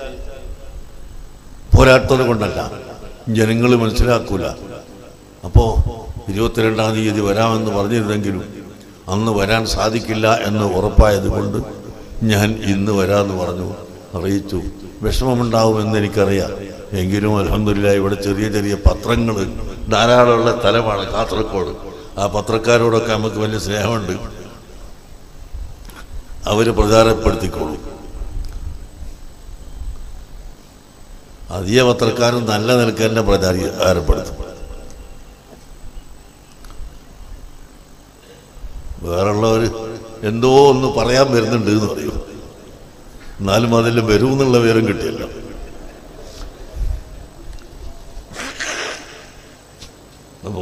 പോരാട്ടത് കൊണ്ടല്ല ജനങ്ങൾ മനസ്സിലാക്കൂല അപ്പോ ഇരുപത്തിരണ്ടാം തീയതി വരാമെന്ന് പറഞ്ഞിരുന്നെങ്കിലും അന്ന് വരാൻ സാധിക്കില്ല എന്ന് ഉറപ്പായത് കൊണ്ട് ഞാൻ ഇന്ന് വരാമെന്ന് പറഞ്ഞു അറിയിച്ചു വിഷമമുണ്ടാവുമെന്ന് എനിക്കറിയാം എങ്കിലും അലഹമില്ല ഇവിടെ ചെറിയ ചെറിയ പത്രങ്ങൾ ധാരാളമുള്ള സ്ഥലമാണ് കാസർഗോഡ് ആ പത്രക്കാരോടൊക്കെ നമുക്ക് വലിയ സ്നേഹമുണ്ട് അവർ പ്രചാരപ്പെടുത്തിക്കോളൂ അധിക പത്രക്കാരും നല്ല നിലക്ക് തന്നെ പ്രചാരപ്പെടുത്തും വേറുള്ളവർ എന്തോ ഒന്ന് പറയാൻ വരുന്നുണ്ട് എന്ന് പറയും എന്നാലും അതിൽ വരും എന്നുള്ള വിവരം കിട്ടിയല്ലോ അപ്പോ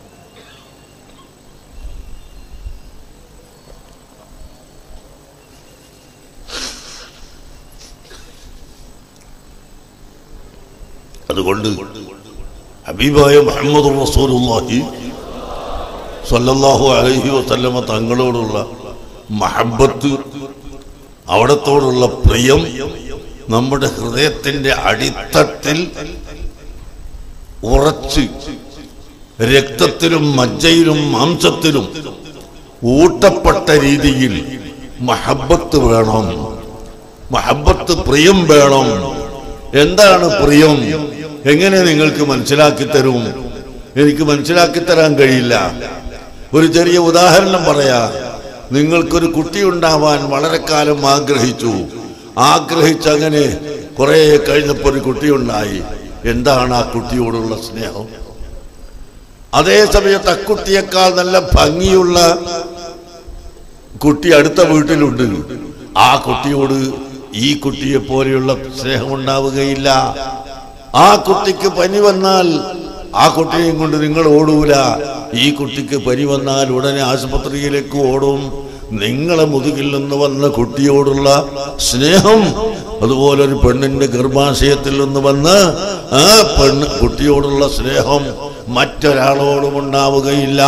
അതുകൊണ്ട് ഹബീബായ മുഹമ്മദ് റസൂലുള്ളാഹി സല്ലല്ലാഹു അലൈഹി വസല്ലമ തങ്ങളോടുള്ള മഹബത്ത് അവിടത്തോടുള്ള പ്രിയം നമ്മുടെ ഹൃദയത്തിന്റെ അടിത്തട്ടിൽ ഉറച്ച് രക്തത്തിലും മജ്ജയിലും മാംസത്തിലും ഊട്ടപ്പെട്ട രീതിയിൽ മഹബത്ത് വേണം മഹബത്ത് പ്രിയം വേണം എന്താണ് പ്രിയം എങ്ങനെ നിങ്ങൾക്ക് മനസ്സിലാക്കി തരും എനിക്ക് മനസ്സിലാക്കി തരാൻ കഴിയില്ല ഒരു ചെറിയ ഉദാഹരണം പറയാ നിങ്ങൾക്കൊരു കുട്ടി ഉണ്ടാവാൻ വളരെ കാലം ആഗ്രഹിച്ചു ആഗ്രഹിച്ചങ്ങനെ കുറെ കഴിഞ്ഞപ്പോൾ ഒരു കുട്ടിയുണ്ടായി എന്താണ് ആ കുട്ടിയോടുള്ള സ്നേഹം അതേ സമയത്ത് അക്കുട്ടിയേക്കാൾ നല്ല ഭംഗിയുള്ള കുട്ടി അടുത്ത വീട്ടിലുണ്ട് ആ കുട്ടിയോട് ഈ കുട്ടിയെ പോലെയുള്ള സ്നേഹം ഉണ്ടാവുകയില്ല ആ കുട്ടിക്ക് പനി വന്നാൽ ആ കുട്ടിയെയും കൊണ്ട് നിങ്ങൾ ഓടൂല ഈ കുട്ടിക്ക് പനി വന്നാൽ ഉടനെ ആശുപത്രിയിലേക്ക് ഓടും നിങ്ങളെ മുതുകിൽ നിന്ന് വന്ന കുട്ടിയോടുള്ള സ്നേഹം അതുപോലെ ഒരു പെണ്ണിന്റെ ഗർഭാശയത്തിൽ നിന്ന് വന്ന് ആ പെണ്ണ് കുട്ടിയോടുള്ള സ്നേഹം മറ്റൊരാളോടും ഉണ്ടാവുകയില്ല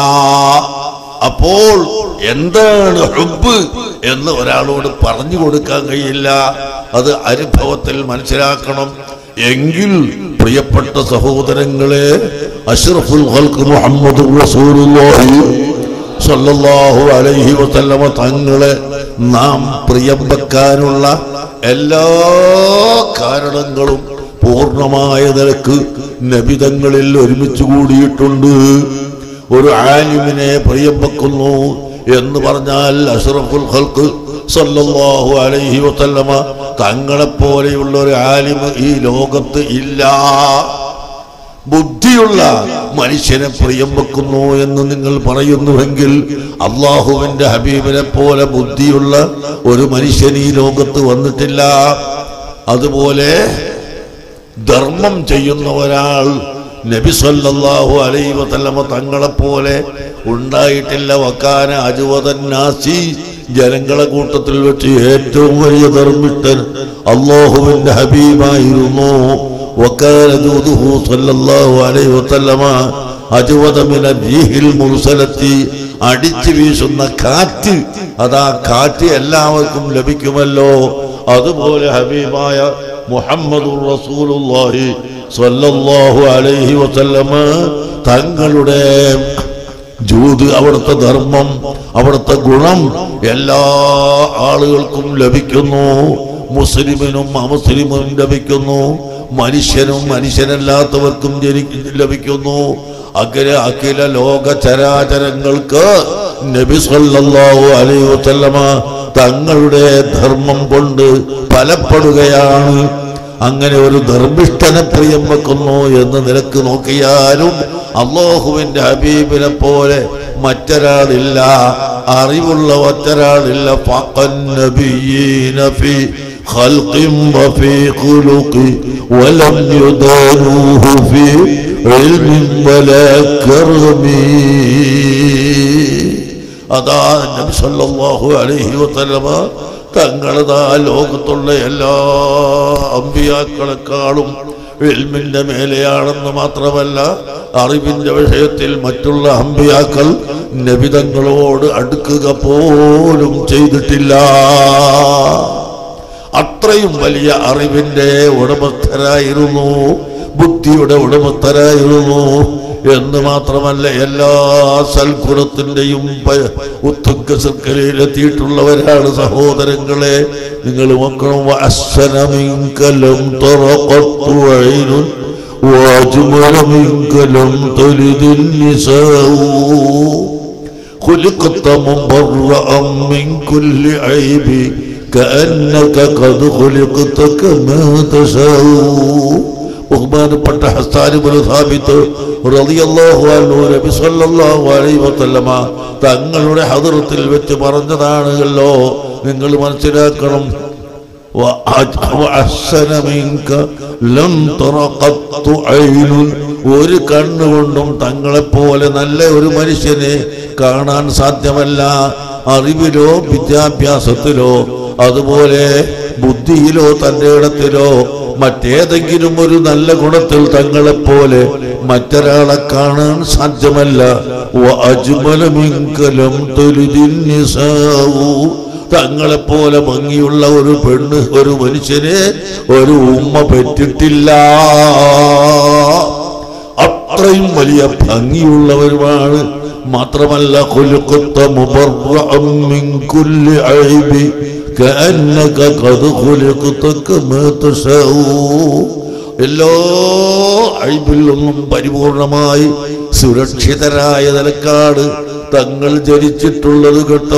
അപ്പോൾ എന്താണ് ഹുബ് എന്ന് ഒരാളോട് പറഞ്ഞു കൊടുക്കാൻ കഴിയില്ല അത് അനുഭവത്തിൽ മനസ്സിലാക്കണം എങ്കിൽ പ്രിയപ്പെട്ട സഹോദരങ്ങളെ അഷ്റഫുൽ ഖൽഖ് മുഹമ്മദ് റസൂലുള്ളാഹി സല്ലല്ലാഹു അലൈഹി വസല്ലമ തങ്ങളെ നാം പ്രിയം വെക്കാനുള്ള എല്ലാ കാരണങ്ങളും പൂർണ്ണമായ നിലക്ക് നബിതങ്ങളിൽ ഒരുമിച്ച് കൂടിയിട്ടുണ്ട് ഒരു ആലിമിനെ പ്രിയം വെക്കുന്നു എന്ന് പറഞ്ഞാൽ അഷ്റഫുൽ ഖൽഖ് സല്ലല്ലാഹു അലൈഹി വസല്ലമ തങ്ങളെ പോലെയുള്ള ഒരു ആലിമ് ഈ ലോകത്ത് ഇല്ല ബുദ്ധിയുള്ള മനുഷ്യനെ പ്രിയം വെക്കുന്നു എന്ന് നിങ്ങൾ പറയുന്നുവെങ്കിൽ അള്ളാഹുവിന്റെ ഹബീബിനെ പോലെ ബുദ്ധിയുള്ള ഒരു മനുഷ്യൻ ഈ ലോകത്ത് വന്നിട്ടില്ല അതുപോലെ ധർമ്മം ചെയ്യുന്ന ഒരാൾ നബി സല്ലല്ലാഹു അലൈഹി വസല്ലമ തങ്ങളെ പോലെ ഉണ്ടായിട്ടില്ല വക്കാന അജുവതന്നാസി ജനങ്ങളെ കൂട്ടത്തിൽ വെച്ച് ഏറ്റവും വലിയ ധർമ്മിഷ്ടൻ അള്ളാഹുവിന്റെ ഹബീബായിരുന്നു വക്കാന ജൂദുഹു സല്ലല്ലാഹു അലൈഹി വസല്ലമ അജുവത മിന റീഹിൽ മുർസലത്തി അടിച്ചു വീശുന്ന കാറ്റ് അതാ കാറ്റ് എല്ലാവർക്കും ലഭിക്കുമല്ലോ അതുപോലെ ഹബീബായ മുഹമ്മദുർ റസൂലുള്ളാഹി സ്വല്ലല്ലാഹു അലൈഹി വസല്ലമ തങ്ങളുടെ ജൂത് അവിടുത്തെ ധർമ്മം അവിടുത്തെ ഗുണം എല്ലാ ആളുകൾക്കും ലഭിക്കുന്നു മുസ്ലിമിനും അമുസ്ലിമിനും ലഭിക്കുന്നു മനുഷ്യനും മനുഷ്യനല്ലാത്തവർക്കും ജനി ലഭിക്കുന്നു അങ്ങനെ അഖില ലോക ചരാചരങ്ങൾക്ക് നബി സല്ലല്ലാഹു അലൈഹി വസല്ലമ തങ്ങളുടെ ധർമ്മം കൊണ്ട് ഫലപ്പെടുകയാണ് അങ്ങനെ ഒരു ധർമ്മിഷ്ഠനെ പ്രിയം വെക്കുന്നു എന്ന് നിനക്ക് നോക്കിയാലും അള്ളാഹുവിന്റെ ഹബീബിനെ പോലെ മറ്റൊരാളില്ല അറിവുള്ള മറ്റൊരാളില്ല ഫഖൻ നബിയ്യീന ഫീ خلق وفي خلق ولم يدانوه في علم ولا كرم അതാ നബി സല്ലല്ലാഹു അലൈഹി വസല്ലമ തങ്ങളതാ ലോകത്തുള്ള എല്ലാ അമ്പിയാക്കളെക്കാളും ഇൽമിന്റെ മേലെയാണെന്ന് മാത്രമല്ല അറിവിന്റെ വിഷയത്തിൽ മറ്റുള്ള അമ്പിയാക്കൾ നബിതങ്ങളോട് അടുക്കുക പോലും ചെയ്തിട്ടില്ല അത്രയും വലിയ അറിവിന്റെ ഉടമസ്ഥരായിരുന്നു ബുദ്ധിയുടെ ഉടമസ്ഥരായിരുന്നു എന്ന് മാത്രമല്ല എല്ലാ സൽഗുണത്തിന്റെയും പ- ഉത്തുംഗ ശൃംഖലയിലെത്തിയിട്ടുള്ളവരാണ് സഹോദരങ്ങളെ നിങ്ങൾ നോക്കണം അശ്വന മിങ്കലം തുറക്കത്തു ഐനുൻ واجمل منك لم تلد النساء خلقت مبرأ من كل عيب كأنك قد خلقت كما تشاء ബഹുമാനപ്പെട്ട ഹസ്താനുബുൽ സാബിത്ത് റളിയല്ലാഹു അൻഹു നബി സല്ലല്ലാഹു അലൈഹി വസല്ലമ തങ്ങളുടെ ഹദറത്തിൽ വെച്ച് പറഞ്ഞതാണല്ലോ നിങ്ങൾ മനസ്സിലാക്കണം وأج- وأحسن منك لم تر قط عين ഒരു കണ്ണുകൊണ്ടും തങ്ങളെപ്പോലെ നല്ല ഒരു മനുഷ്യനെ കാണാൻ സാധ്യമല്ല അറിവിലോ വിദ്യാഭ്യാസത്തിലോ അതുപോലെ ബുദ്ധിയിലോ തന്റെ ഇടത്തിലോ മറ്റേതെങ്കിലും ഒരു നല്ല ഗുണത്തിൽ തങ്ങളെപ്പോലെ മറ്റൊരാളെ കാണാൻ സാധ്യമല്ല وأجمل منك لم تلد النساء തങ്ങളെപ്പോലെ ഭംഗിയുള്ള ഒരു പെണ്ണ് ഒരു മനുഷ്യനെ ഒരു ഉമ്മ പെറ്റിട്ടില്ല അത്രയും വലിയ ഭംഗിയുള്ളവരുമാണ് മാത്രമല്ല خلقت مبرأ من كل عيب كأنك قد خلقت كما تشاء എല്ലാ അഴിബിൽ നിന്നും പരിപൂർണമായി സുരക്ഷിതരായ നിലക്കാട് തങ്ങൾ ജനിച്ചിട്ടുള്ളത് കേട്ടോ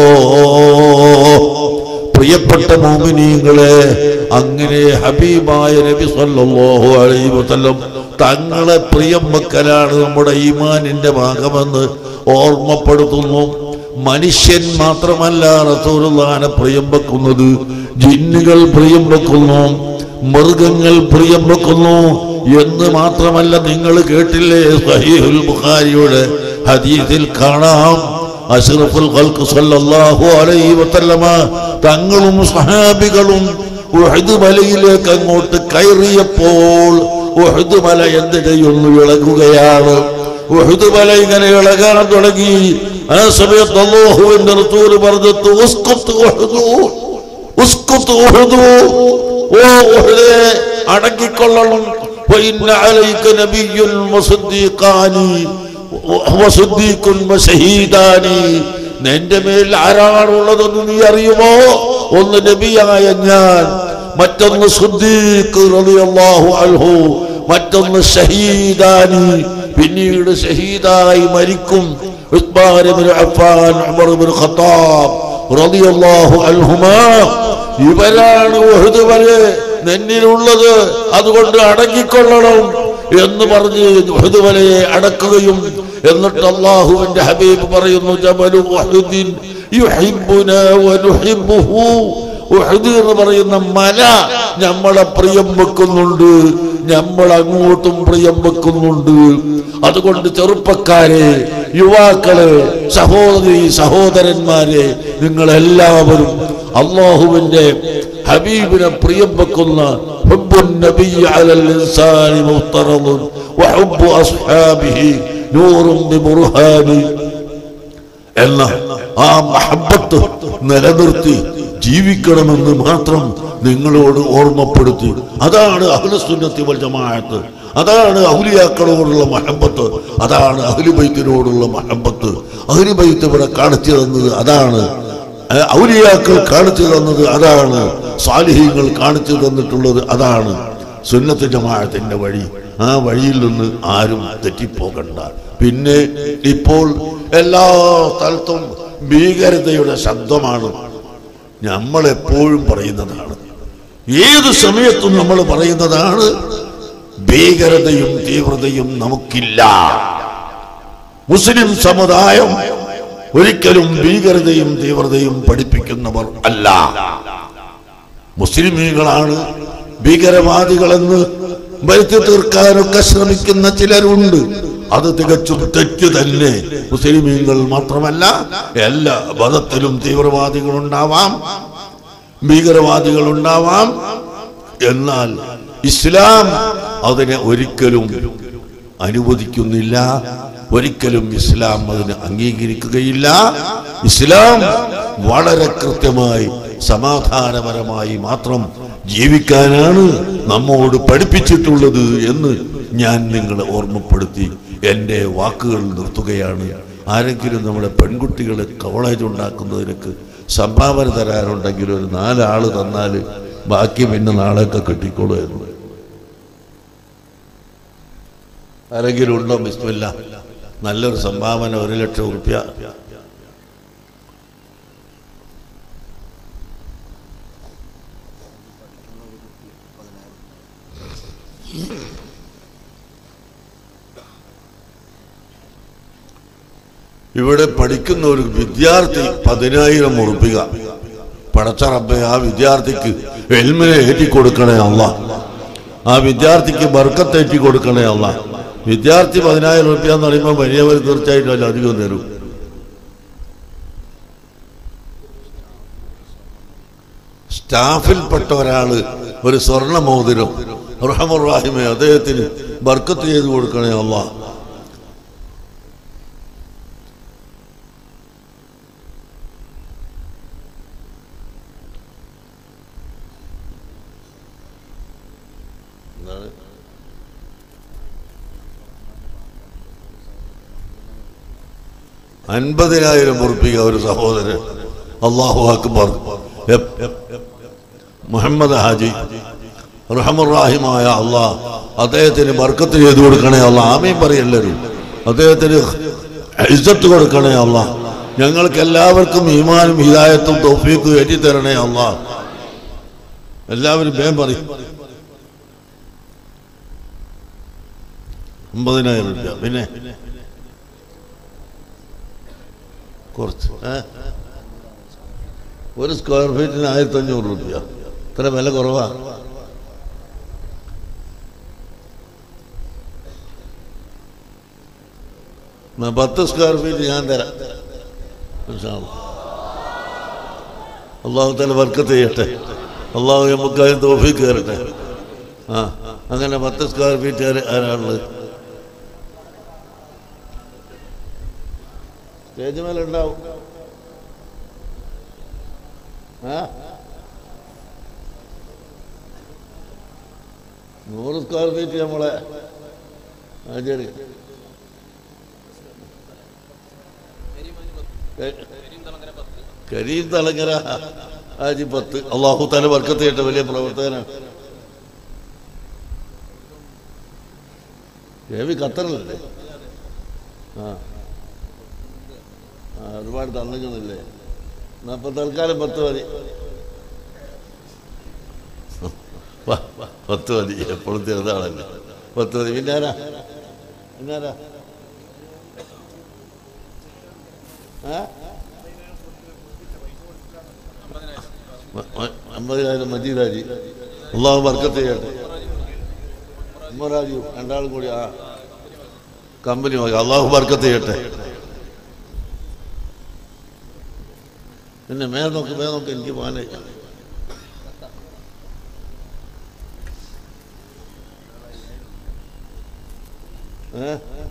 പ്രിയപ്പെട്ട മോമിനീങ്ങളെ അങ്ങനെ ഹബീബായ നബി സല്ലല്ലാഹു അലൈഹി വസല്ലം തങ്ങളെ പ്രിയം വെക്കലാണ് നമ്മുടെ ഈമാനിന്റെ ഭാഗമെന്ന് ഓർമ്മപ്പെടുത്തുന്നു മനുഷ്യൻ മാത്രമല്ല റസൂലുള്ളാനെ പ്രിയം വെക്കുന്നത് ജിന്നുകൾ പ്രിയം വെക്കുന്നു മൃഗങ്ങൾ പ്രിയം വെക്കുന്നു എന്ന് മാത്രമല്ല നിങ്ങൾ കേട്ടില്ലേ സഹീഹുൽ ബുഖാരിയുടെ ഹദീസിൽ കാണാം അഷ്റഫുൽ ഖൽഖ് സല്ലല്ലാഹു അലൈഹി വസല്ലമ തങ്ങളും സഹാബികളും ഉഹദ് മലയിലേക്ക് അങ്ങോട്ട് കയറിയപ്പോൾ ഉഹദ് മല എന്ത് ചെയ്യുന്നു ഇളകുകയാണ് ഉഹദ് മല ഇങ്ങനെ ഇളകാൻ തുടങ്ങി ആ സമയത്ത് അല്ലാഹുവിന്റെ റസൂൽ പറഞ്ഞത് ഉസ്കുത്ത് ഉഹദു ഉസ്കുത്ത് ഉഹദു ഓ ഉഹദേ അടങ്ങിക്കൊള്ളണം وإن عليك نبي وصديقان وصديق وشهيدان നിന്റെ മേൽ ആരാണുള്ളതെന്ന് നീ അറിയുമോ ഒന്ന് നബിയായ ഞാൻ മറ്റൊന്ന് സുദ്ദീഖ് റളിയല്ലാഹു അൻഹു മറ്റൊന്ന് ഷഹീദാനി പിന്നീട് ഷഹീദായി മരിക്കും ഉസ്മാൻ ഇബ്നു അഫ്ഫാൻ ഉമർ ഇബ്നു ഖത്താബ് റളിയല്ലാഹു അൻഹുമാ ഇവരാണ് ഉഹദ് വരെ നിന്നിലുള്ളത് അതുകൊണ്ട് അടങ്ങിക്കൊള്ളണം എന്ന് പറഞ്ഞ് ഉഹദ് വലയെ അടക്കുകയും എന്നിട്ട് അള്ളാഹുവിന്റെ ഹബീബ് പറയുന്നു ജബലു ഉഹദിൻ യുഹിബ്ബുനാ വനുഹിബ്ബുഹു ഉഹദ് എന്ന് പറയുന്ന മല നമ്മളെ പ്രിയം വെക്കുന്നുണ്ട് നമ്മൾ അങ്ങോട്ടും പ്രിയം വെക്കുന്നുണ്ട് അതുകൊണ്ട് ചെറുപ്പക്കാരെ യുവാക്കളെ സഹോദരി സഹോദരന്മാരെ നിങ്ങൾ എല്ലാവരും അള്ളാഹുവിന്റെ ഹബീബിനെ പ്രിയം വെക്കുന്ന ഹുബ്ബുൻ നബി അലൽ ഇൻസാനി മുഫ്തറദുൻ വഹുബ്ബു അസ്ഹാബിഹി നൂറും ബിബുർഹാനി എന്ന ആ മഹബത്ത് നിലനിർത്തി ജീവിക്കണമെന്ന് മാത്രം നിങ്ങളോട് ഓർമ്മപ്പെടുത്തി അതാണ് അഹ്ലുസുന്നത്തി വൽ ജമാഅത്ത് അതാണ് അഹുലിയാക്കളോടുള്ള മഹബത്ത് അതാണ് അഹ്ലുബൈത്തിനോടുള്ള മഹബത്ത് അഹ്ലുബൈത്ത് ഇവിടെ കാണിച്ചു തന്നത് അതാണ് ഏഹ് ഔലിയാക്കൾ കാണിച്ചു തന്നത് അതാണ് സാലിഹ്യങ്ങൾ കാണിച്ചു തന്നിട്ടുള്ളത് അതാണ് സുന്നത്ത് ജമാഅത്തിന്റെ വഴി ആ വഴിയിൽ നിന്ന് ആരും തെറ്റിപ്പോകണ്ട പിന്നെ ഇപ്പോൾ എല്ലാ സ്ഥലത്തും ഭീകരതയുടെ ശബ്ദമാണ് നമ്മൾ എപ്പോഴും പറയുന്നതാണ് ഏത് സമയത്തും നമ്മൾ പറയുന്നതാണ് ഭീകരതയും തീവ്രതയും നമുക്കില്ല മുസ്ലിം സമുദായം ഒരിക്കലും ഭീകരതയും തീവ്രതയും പഠിപ്പിക്കുന്നവർ അല്ല മുസ്ലിമീങ്ങളാണ് ഭീകരവാദികളെന്ന് വരുത്തി തീർക്കാനൊക്കെ ശ്രമിക്കുന്ന ചിലരുണ്ട് അത് തികച്ചും തെറ്റ് തന്നെ മുസ്ലിമീങ്ങൾ മാത്രമല്ല എല്ലാ മതത്തിലും തീവ്രവാദികൾ ഉണ്ടാവാം ഭീകരവാദികൾ ഉണ്ടാവാം എന്നാൽ ഇസ്ലാം അതിനെ ഒരിക്കലും അനുവദിക്കുന്നില്ല ഒരിക്കലും ഇസ്ലാം അതിന് അംഗീകരിക്കുകയില്ല ഇസ്ലാം വളരെ കൃത്യമായി സമാധാനപരമായി മാത്രം ജീവിക്കാനാണ് നമ്മോട് പഠിപ്പിച്ചിട്ടുള്ളത് എന്ന് ഞാൻ നിങ്ങളെ ഓർമ്മപ്പെടുത്തി എൻ്റെ വാക്കുകൾ നിർത്തുകയാണ് ആരെങ്കിലും നമ്മുടെ പെൺകുട്ടികളെ കോളേജ് ഉണ്ടാക്കുന്നതിനൊക്കെ സംഭാവന തരാനുണ്ടെങ്കിൽ ഒരു നാലാള് തന്നാൽ ബാക്കി പിന്നെ നാളെയൊക്കെ കിട്ടിക്കോളൂ എന്ന് ആരെങ്കിലും ഉണ്ടോ ബിസ്മില്ല നല്ലൊരു സംഭാവന ഒരു ലക്ഷം റുപ്യ ഇവിടെ പഠിക്കുന്ന ഒരു വിദ്യാർത്ഥി പതിനായിരം ഉറുപ്പിക പടച്ച റബ്ബെ ആ വിദ്യാർത്ഥിക്ക് എൽമിനെ ഏറ്റി കൊടുക്കണേ അല്ല ആ വിദ്യാർത്ഥിക്ക് ബർക്കത്ത് ഏറ്റി കൊടുക്കണേ അല്ല വിദ്യാർത്ഥി പതിനായിരം റുപ്യ എന്ന് പറയുമ്പോൾ വലിയവർ തീർച്ചയായിട്ടും അതിൽ അധികം തരും സ്റ്റാഫിൽപ്പെട്ട ഒരാള് ഒരു സ്വർണ്ണ മോതിരം റഹമുറാഹിമെ അദ്ദേഹത്തിന് ബർക്കത്ത് ചെയ്ത് കൊടുക്കണേ അല്ല എന്താണ് അൻപതിനായിരം ഉറുപ്പിക ഒരു സഹോദരൻ അള്ളാഹു അക്ബർ എപ്- മുഹമ്മദ് ഹാജി റഹമുറാഹിമായ അള്ളാഹ് അദ്ദേഹത്തിന് ബർക്കത്ത് ചെയ്തു കൊടുക്കണേ അല്ല ആമയും പറയല്ലരും അദ്ദേഹത്തിന് ഇജ്ജത്ത് കൊടുക്കണേ അല്ല ഞങ്ങൾക്ക് എല്ലാവർക്കും ഈമാനും ഹിദായത്തും തൗഫീഖും ഏറ്റിത്തരണേ അല്ല എല്ലാവരും വേഗം പറയും അമ്പതിനായിരം രൂപ പിന്നെ കുറച്ച് ഏ ഒരു സ്ക്വയർ ഫീറ്റിന് ആയിരത്തി അഞ്ഞൂറ് റുപ്യ ഇത്ര വില കുറവാ എന്നാ പത്ത് സ്ക്വയർ ഫീറ്റ് ഞാൻ തരാം ഇൻഷാ അല്ലാ. അള്ളാഹു തല വർക്കത്ത് ചെയ്യട്ടെ അള്ളാഹു നമുക്കായി തോഫി കയറട്ടെ ആ അങ്ങനെ പത്ത് സ്ക്വയർ ഫീറ്റ് ആര് ആരാളുള്ളത് സ്റ്റേജ് മേലെ ഉണ്ടാവും ആ നൂറ് സ്ക്വയർ ഫീറ്റ് നമ്മളെ ആ ശരി കരീം തലങ്ങര ആജി പത്ത് അള്ളാഹു തല വർക്കത്ത് ചെയ്യട്ടെ വലിയ പ്രവർത്തകനാണ് രവി ഖത്തറിലല്ലേ ആ ആ ഒരുപാട് തന്നിക്കുന്നില്ലേ എന്നാ ഇപ്പൊ തൽക്കാലം പത്ത് മതി വാ, വാ, പത്ത് മതി എപ്പോഴും ചെറുതാണല്ലോ പത്ത് മതി പിന്നെ ആരാ പിന്നെ ആരാ ആ മ- മ- അമ്പതിനായിരം മജീദാജി അള്ളാഹു ബർക്കത്ത് ചെയ്യട്ടെ ഉമ്മറാജു രണ്ടാളും കൂടി ആ കമ്പനി വാങ്ങി അള്ളാഹു ബർക്കത്ത് ചെയ്യട്ടെ പിന്നെ മേ നോക്ക് മേ നോക്ക് എനിക്ക് പോകാനേ ഏ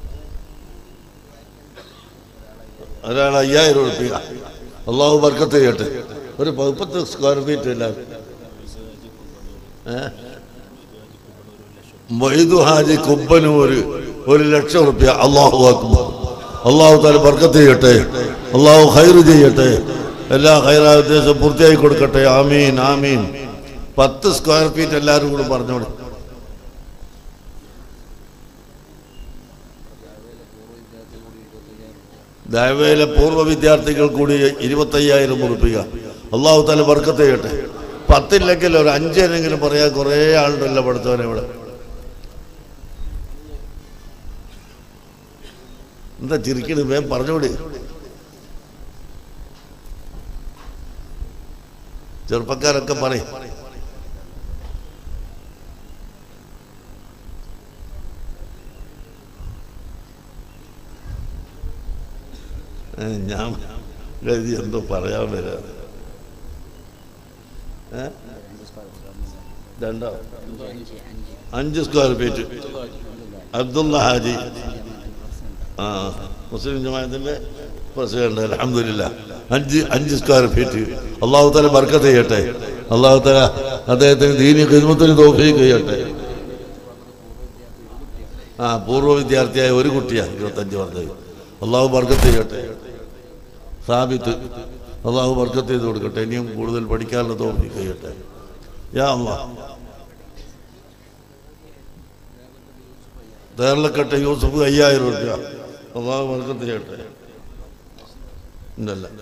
ഒരാൾ അയ്യായിരം ഉറപ്പിക അള്ളാഹു ബർക്കത്ത് ചെയ്യട്ടെ ഒരു മുപ്പത്ത് സ്ക്വയർ ഫീറ്റ് അല്ല മൊയ്തു ഹാജി കുമ്പനൂര് ഒരു ലക്ഷം ഉറുപ്പ്യ അള്ളാഹു അക്ബർ അള്ളാഹു താല ബർക്കത്ത് ചെയ്യട്ടെ അള്ളാഹു ഹൈറ് ചെയ്യട്ടെ എല്ലാ ഹൈറായ ഉദ്ദേശം പൂർത്തിയായി കൊടുക്കട്ടെ ആമീൻ ആമീൻ പത്ത് സ്ക്വയർ ഫീറ്റ് എല്ലാവരും കൂടെ പറഞ്ഞോളൂ ദയവേലെ പൂർവ്വ വിദ്യാർത്ഥികൾ കൂടി ഇരുപത്തയ്യായിരം ഉറപ്പിക അള്ളാഹു തല ബർക്കത്ത് ചെയ്യട്ടെ പത്തില്ലെങ്കിൽ ഒരു അഞ്ചെങ്കിലും പറയാൻ കുറേ ആളുണ്ടല്ലോ പഠിത്തവനെ ഇവിടെ എന്താ ചിരിക്കണത് വേം പറഞ്ഞോടി ചെറുപ്പക്കാരൊക്കെ പറയും ഏ, ഞാൻ കരുതി എന്തോ പറയാൻ വരാതെ ഏ? രണ്ടോ അഞ്ച് സ്ക്വയർ ഫീറ്റ് അബ്ദുള്ള ഹാജി ആ മുസ്ലിം ജമാഅത്തിന്റെ പ്രസിഡന്റ് അലഹമില്ല അഞ്ച് അഞ്ച് സ്ക്വയർ ഫീറ്റ് അള്ളാഹു തല ബർക്കത്ത് ചെയ്യട്ടെ അള്ളാഹു തല അദ്ദേഹത്തിന് ദീനി ഖിദ്മത്തിന് തോഫീക്ക് ചെയ്യട്ടെ ആ പൂർവ്വ വിദ്യാർത്ഥിയായ ഒരു കുട്ടിയാണ് ഇരുപത്തഞ്ച് പറഞ്ഞത് അള്ളാഹു ബർക്കത്ത് ചെയ്യട്ടെ സാബിത്ത് അള്ളാഹു ബർക്കത്ത് ചെയ്ത് കൊടുക്കട്ടെ ഇനിയും കൂടുതൽ പഠിക്കാനുള്ള തോഫീക്ക് ചെയ്യട്ടെ യാ അള്ളാഹ് തേർലക്കട്ടെ യൂസഫ് അയ്യായിരം റുപ്യ അള്ളാഹു ബർക്കത്ത് ചെയ്യട്ടെ ഇല്ലല്ല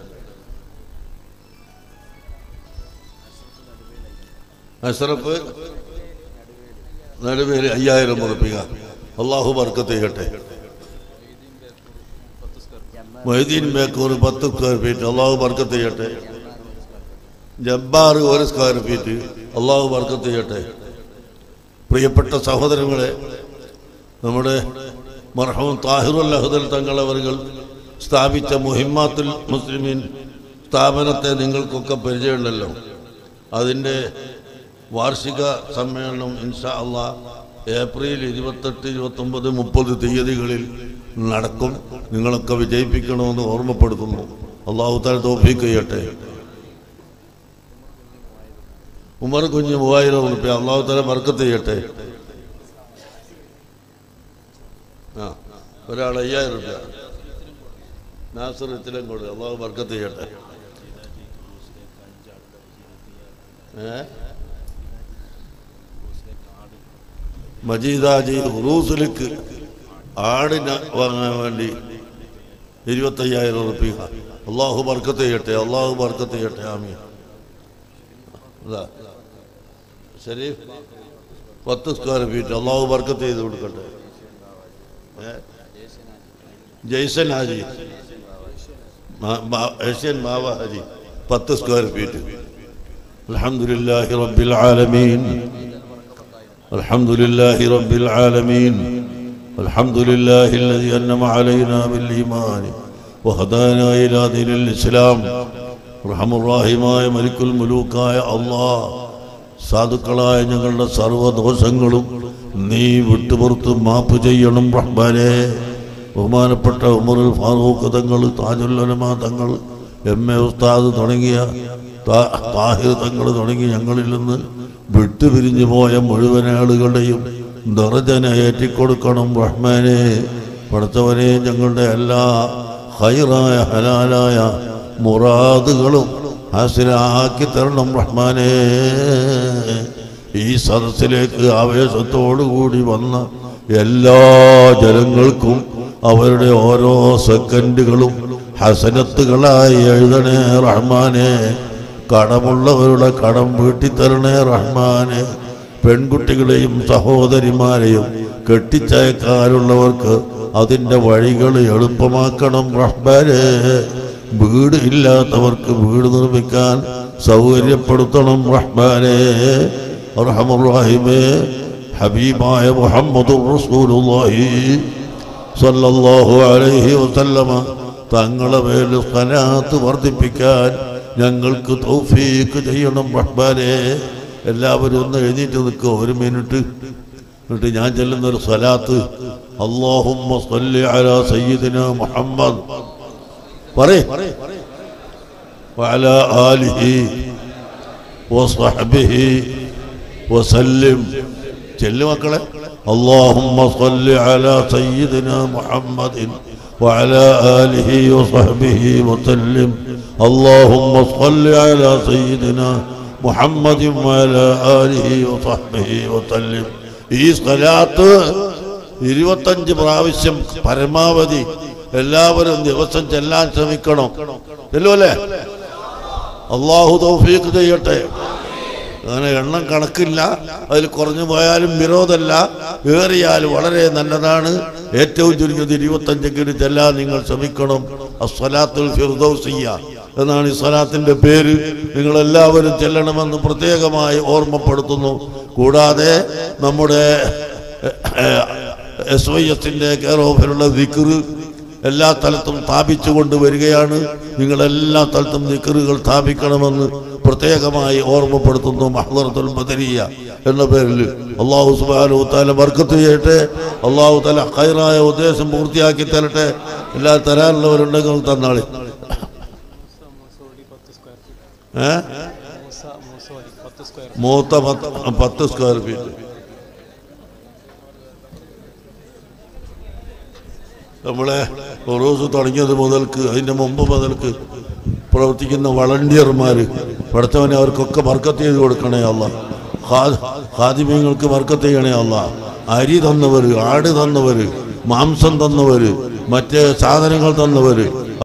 അഷ്റഫ് നടുവേല് അയ്യായിരം ഉറപ്പിക അള്ളാഹു ബർക്കത്ത് ചെയ്യട്ടെ മൊയ്തീൻ ബേക്കൂർ പത്ത് സ്ക്വയർ ഫീറ്റ് അള്ളാഹു ബർക്കത്ത് ചെയ്യട്ടെ ജബ്ബാർ ഒരു സ്ക്വയർ ഫീറ്റ് അള്ളാഹു ബർക്കത്ത് ചെയ്യട്ടെ പ്രിയപ്പെട്ട സഹോദരങ്ങളെ നമ്മുടെ മർഹവും താഹിറുൽ അഹദൽ തങ്ങളവറുകൾ സ്ഥാപിച്ച മുഹിമ്മാത്തുൽ മുസ്ലിമീൻ സ്ഥാപനത്തെ നിങ്ങൾക്കൊക്കെ പരിചയമുണ്ടല്ലോ അതിൻ്റെ വാർഷിക സമ്മേളനം ഇൻഷാ അള്ളാ ഏപ്രിൽ ഇരുപത്തെട്ട് ഇരുപത്തൊമ്പത് മുപ്പത് തീയതികളിൽ നടക്കും നിങ്ങളൊക്കെ വിജയിപ്പിക്കണമെന്ന് ഓർമ്മപ്പെടുത്തുന്നു അള്ളാഹു താല തോഫീക്ക് ചെയ്യട്ടെ ഉമർ കുഞ്ഞ് മൂവായിരം റുപ്യ അള്ളാഹു താല ബർക്കത്ത് ചെയ്യട്ടെ ആ ഒരാൾ അയ്യായിരം റുപ്യ നാസർ ഇത്തിലങ്കോട് അള്ളാഹു ബർക്കത്ത് ചെയ്യട്ടെ ഏ മജീദാജി ഉറൂസിലേക്ക് ആടിന് വാങ്ങാൻ വേണ്ടി ഇരുപത്തയ്യായിരം റുപ്യ അള്ളാഹു ബർക്കത്ത് ചെയ്യട്ടെ അള്ളാഹു ബർക്കത്ത് ചെയ്യട്ടെ ആമീൻ അതാ ഷരീഫ് പത്ത് സ്ക്വയർ ഫീറ്റ് അള്ളാഹു ബർക്കത്ത് ചെയ്ത് കൊടുക്കട്ടെ ഏ? ജയ്സൻ ഹാജി മാ- മാ- ഏഷ്യൻ മാവാഹരി പത്ത് സ്ക്വയർ ഫീറ്റ് അൽഹംദുലില്ലാഹി റബ്ബിൽ ആലമീൻ അൽഹംദുലില്ലാഹി റബ്ബിൽ ആലമീൻ അൽഹംദുലില്ലാഹി الذي أنعم علينا بالإيمان وهدانا إلى دين الإسلام റഹമുറാഹിമായ മലിക്കുൽ മുലൂക്കായ അള്ളാഹ് സാധുക്കളായ ഞങ്ങളുടെ സർവ്വദോഷങ്ങളും നീ വിട്ടുപുറത്ത് മാപ്പ് ചെയ്യണം റഹ്മാനെ ബഹുമാനപ്പെട്ട ഉമറുൽ ഫാറൂഖ് തങ്ങൾ താജുല്ലമ തങ്ങൾ എം എ ഉസ്താദ് തുടങ്ങിയ താ- താഹിർ തങ്ങൾ തുടങ്ങി ഞങ്ങളിൽ നിന്ന് വിട്ടുപിരിഞ്ഞു പോയ മുഴുവൻ ആളുകളുടെയും നിറജന ഏറ്റിക്കൊടുക്കണം റഹ്മാനെ പഠിച്ചവനെ ഞങ്ങളുടെ എല്ലാ ഹൈറായ ഹലാലായ മുറാദുകളും ഹാസിലാക്കി തരണം റഹ്മാനെ ഈ സദസ്സിലേക്ക് ആവേശത്തോടുകൂടി വന്ന എല്ലാ ജനങ്ങൾക്കും അവരുടെ ഓരോ സെക്കൻഡുകളും ഹസനത്തുകളായി എഴുതണേ റഹ്മാനെ കടമുള്ളവരുടെ കടം വീട്ടിത്തരണേ റഹ്മാനെ പെൺകുട്ടികളെയും സഹോദരിമാരെയും കെട്ടിച്ചയക്കാനുള്ളവർക്ക് അതിൻ്റെ വഴികൾ എളുപ്പമാക്കണം റഹ്മാനെ വീട് ഇല്ലാത്തവർക്ക് വീട് നിർമ്മിക്കാൻ സൗകര്യപ്പെടുത്തണം റഹ്മാനെ റഹമുറാഹിമേ ഹബീബായ മുഹമ്മദ് റസൂലുള്ളാഹി സല്ലല്ലാഹു അലൈഹി വസല്ലമ തങ്ങളെ മേൽ സ്ഥലത്ത് വർദ്ധിപ്പിക്കാൻ ഞങ്ങൾക്ക് തൗഫീക്ക് ചെയ്യണം റഹ്മാനെ എല്ലാവരും ഒന്ന് എഴുന്നേറ്റ് നിൽക്കുക ഒരു മിനിറ്റ് എന്നിട്ട് ഞാൻ ചെല്ലുന്ന ഒരു സ്വലാത്ത് അള്ളാഹുമ്മ സ്വല്ലി അലാ സയ്യിദിന മുഹമ്മദ് പറയ് وعلى آله وصحبه وسلم ചെല്ലു മക്കളെ اللهم صل على سيدنا محمد وعلى آله وصحبه وسلم اللهم صل على سيدنا محمد وعلى آله وصحبه وسلم ഈ സ്ഥലത്ത് ഇരുപത്തഞ്ച് പ്രാവശ്യം പരമാവധി എല്ലാവരും ദിവസം ചെല്ലാൻ ശ്രമിക്കണം ചെല്ലുമല്ലേ അള്ളാഹു തൗഫീഖ് ചെയ്യട്ടെ അങ്ങനെ എണ്ണം കണക്കില്ല അതിൽ കുറഞ്ഞു പോയാലും വിരോധമല്ല ഏറിയാൽ വളരെ നല്ലതാണ് ഏറ്റവും ചുരുങ്ങിയത് ഇരുപത്തഞ്ചെങ്കിലും ചെല്ലാൻ നിങ്ങൾ ശ്രമിക്കണം അസ്വലാത്തുൽ ഫിർദൗസിയ എന്നാണ് ഈ സ്വലാത്തിന്റെ പേര് നിങ്ങൾ എല്ലാവരും ചെല്ലണമെന്ന് പ്രത്യേകമായി ഓർമ്മപ്പെടുത്തുന്നു കൂടാതെ നമ്മുടെ എസ് വൈ എസിന്റെ കെയർ ഓഫിലുള്ള ദിക്റ് എല്ലാ സ്ഥലത്തും സ്ഥാപിച്ചു കൊണ്ടുവരികയാണ് നിങ്ങൾ എല്ലാ സ്ഥലത്തും ദിക്റുകൾ സ്ഥാപിക്കണമെന്ന് പ്രത്യേകമായി ഓർമ്മപ്പെടുത്തുന്നു മഹ്ദറത്തുൽ ബദരിയ എന്ന പേരിൽ അള്ളാഹു സുബാനു താല ബർക്കത്ത് ചെയ്യട്ടെ അള്ളാഹു താല ഹൈറായ ഉദ്ദേശം പൂർത്തിയാക്കി തരട്ടെ എല്ലാ തരാനുള്ളവരുണ്ടെങ്കിൽ തന്നാളി ഏ മൂത്ത പത്ത് പത്ത് സ്ക്വയർ ഫീറ്റ് നമ്മളെ റോസ് തുടങ്ങിയത് മുതൽക്ക് അതിൻ്റെ മുമ്പ് മുതൽക്ക് പ്രവർത്തിക്കുന്ന വളണ്ടിയർമാർ പഠിത്തവനെ അവർക്കൊക്കെ ബർക്കത്ത് ചെയ്ത് കൊടുക്കണേ അല്ല ഖാദിമ്യങ്ങൾക്ക് ബർക്കത്ത് ചെയ്യണേ അല്ല അരി തന്നവർ ആട് തന്നവർ മാംസം തന്നവർ മറ്റ് സാധനങ്ങൾ തന്നവർ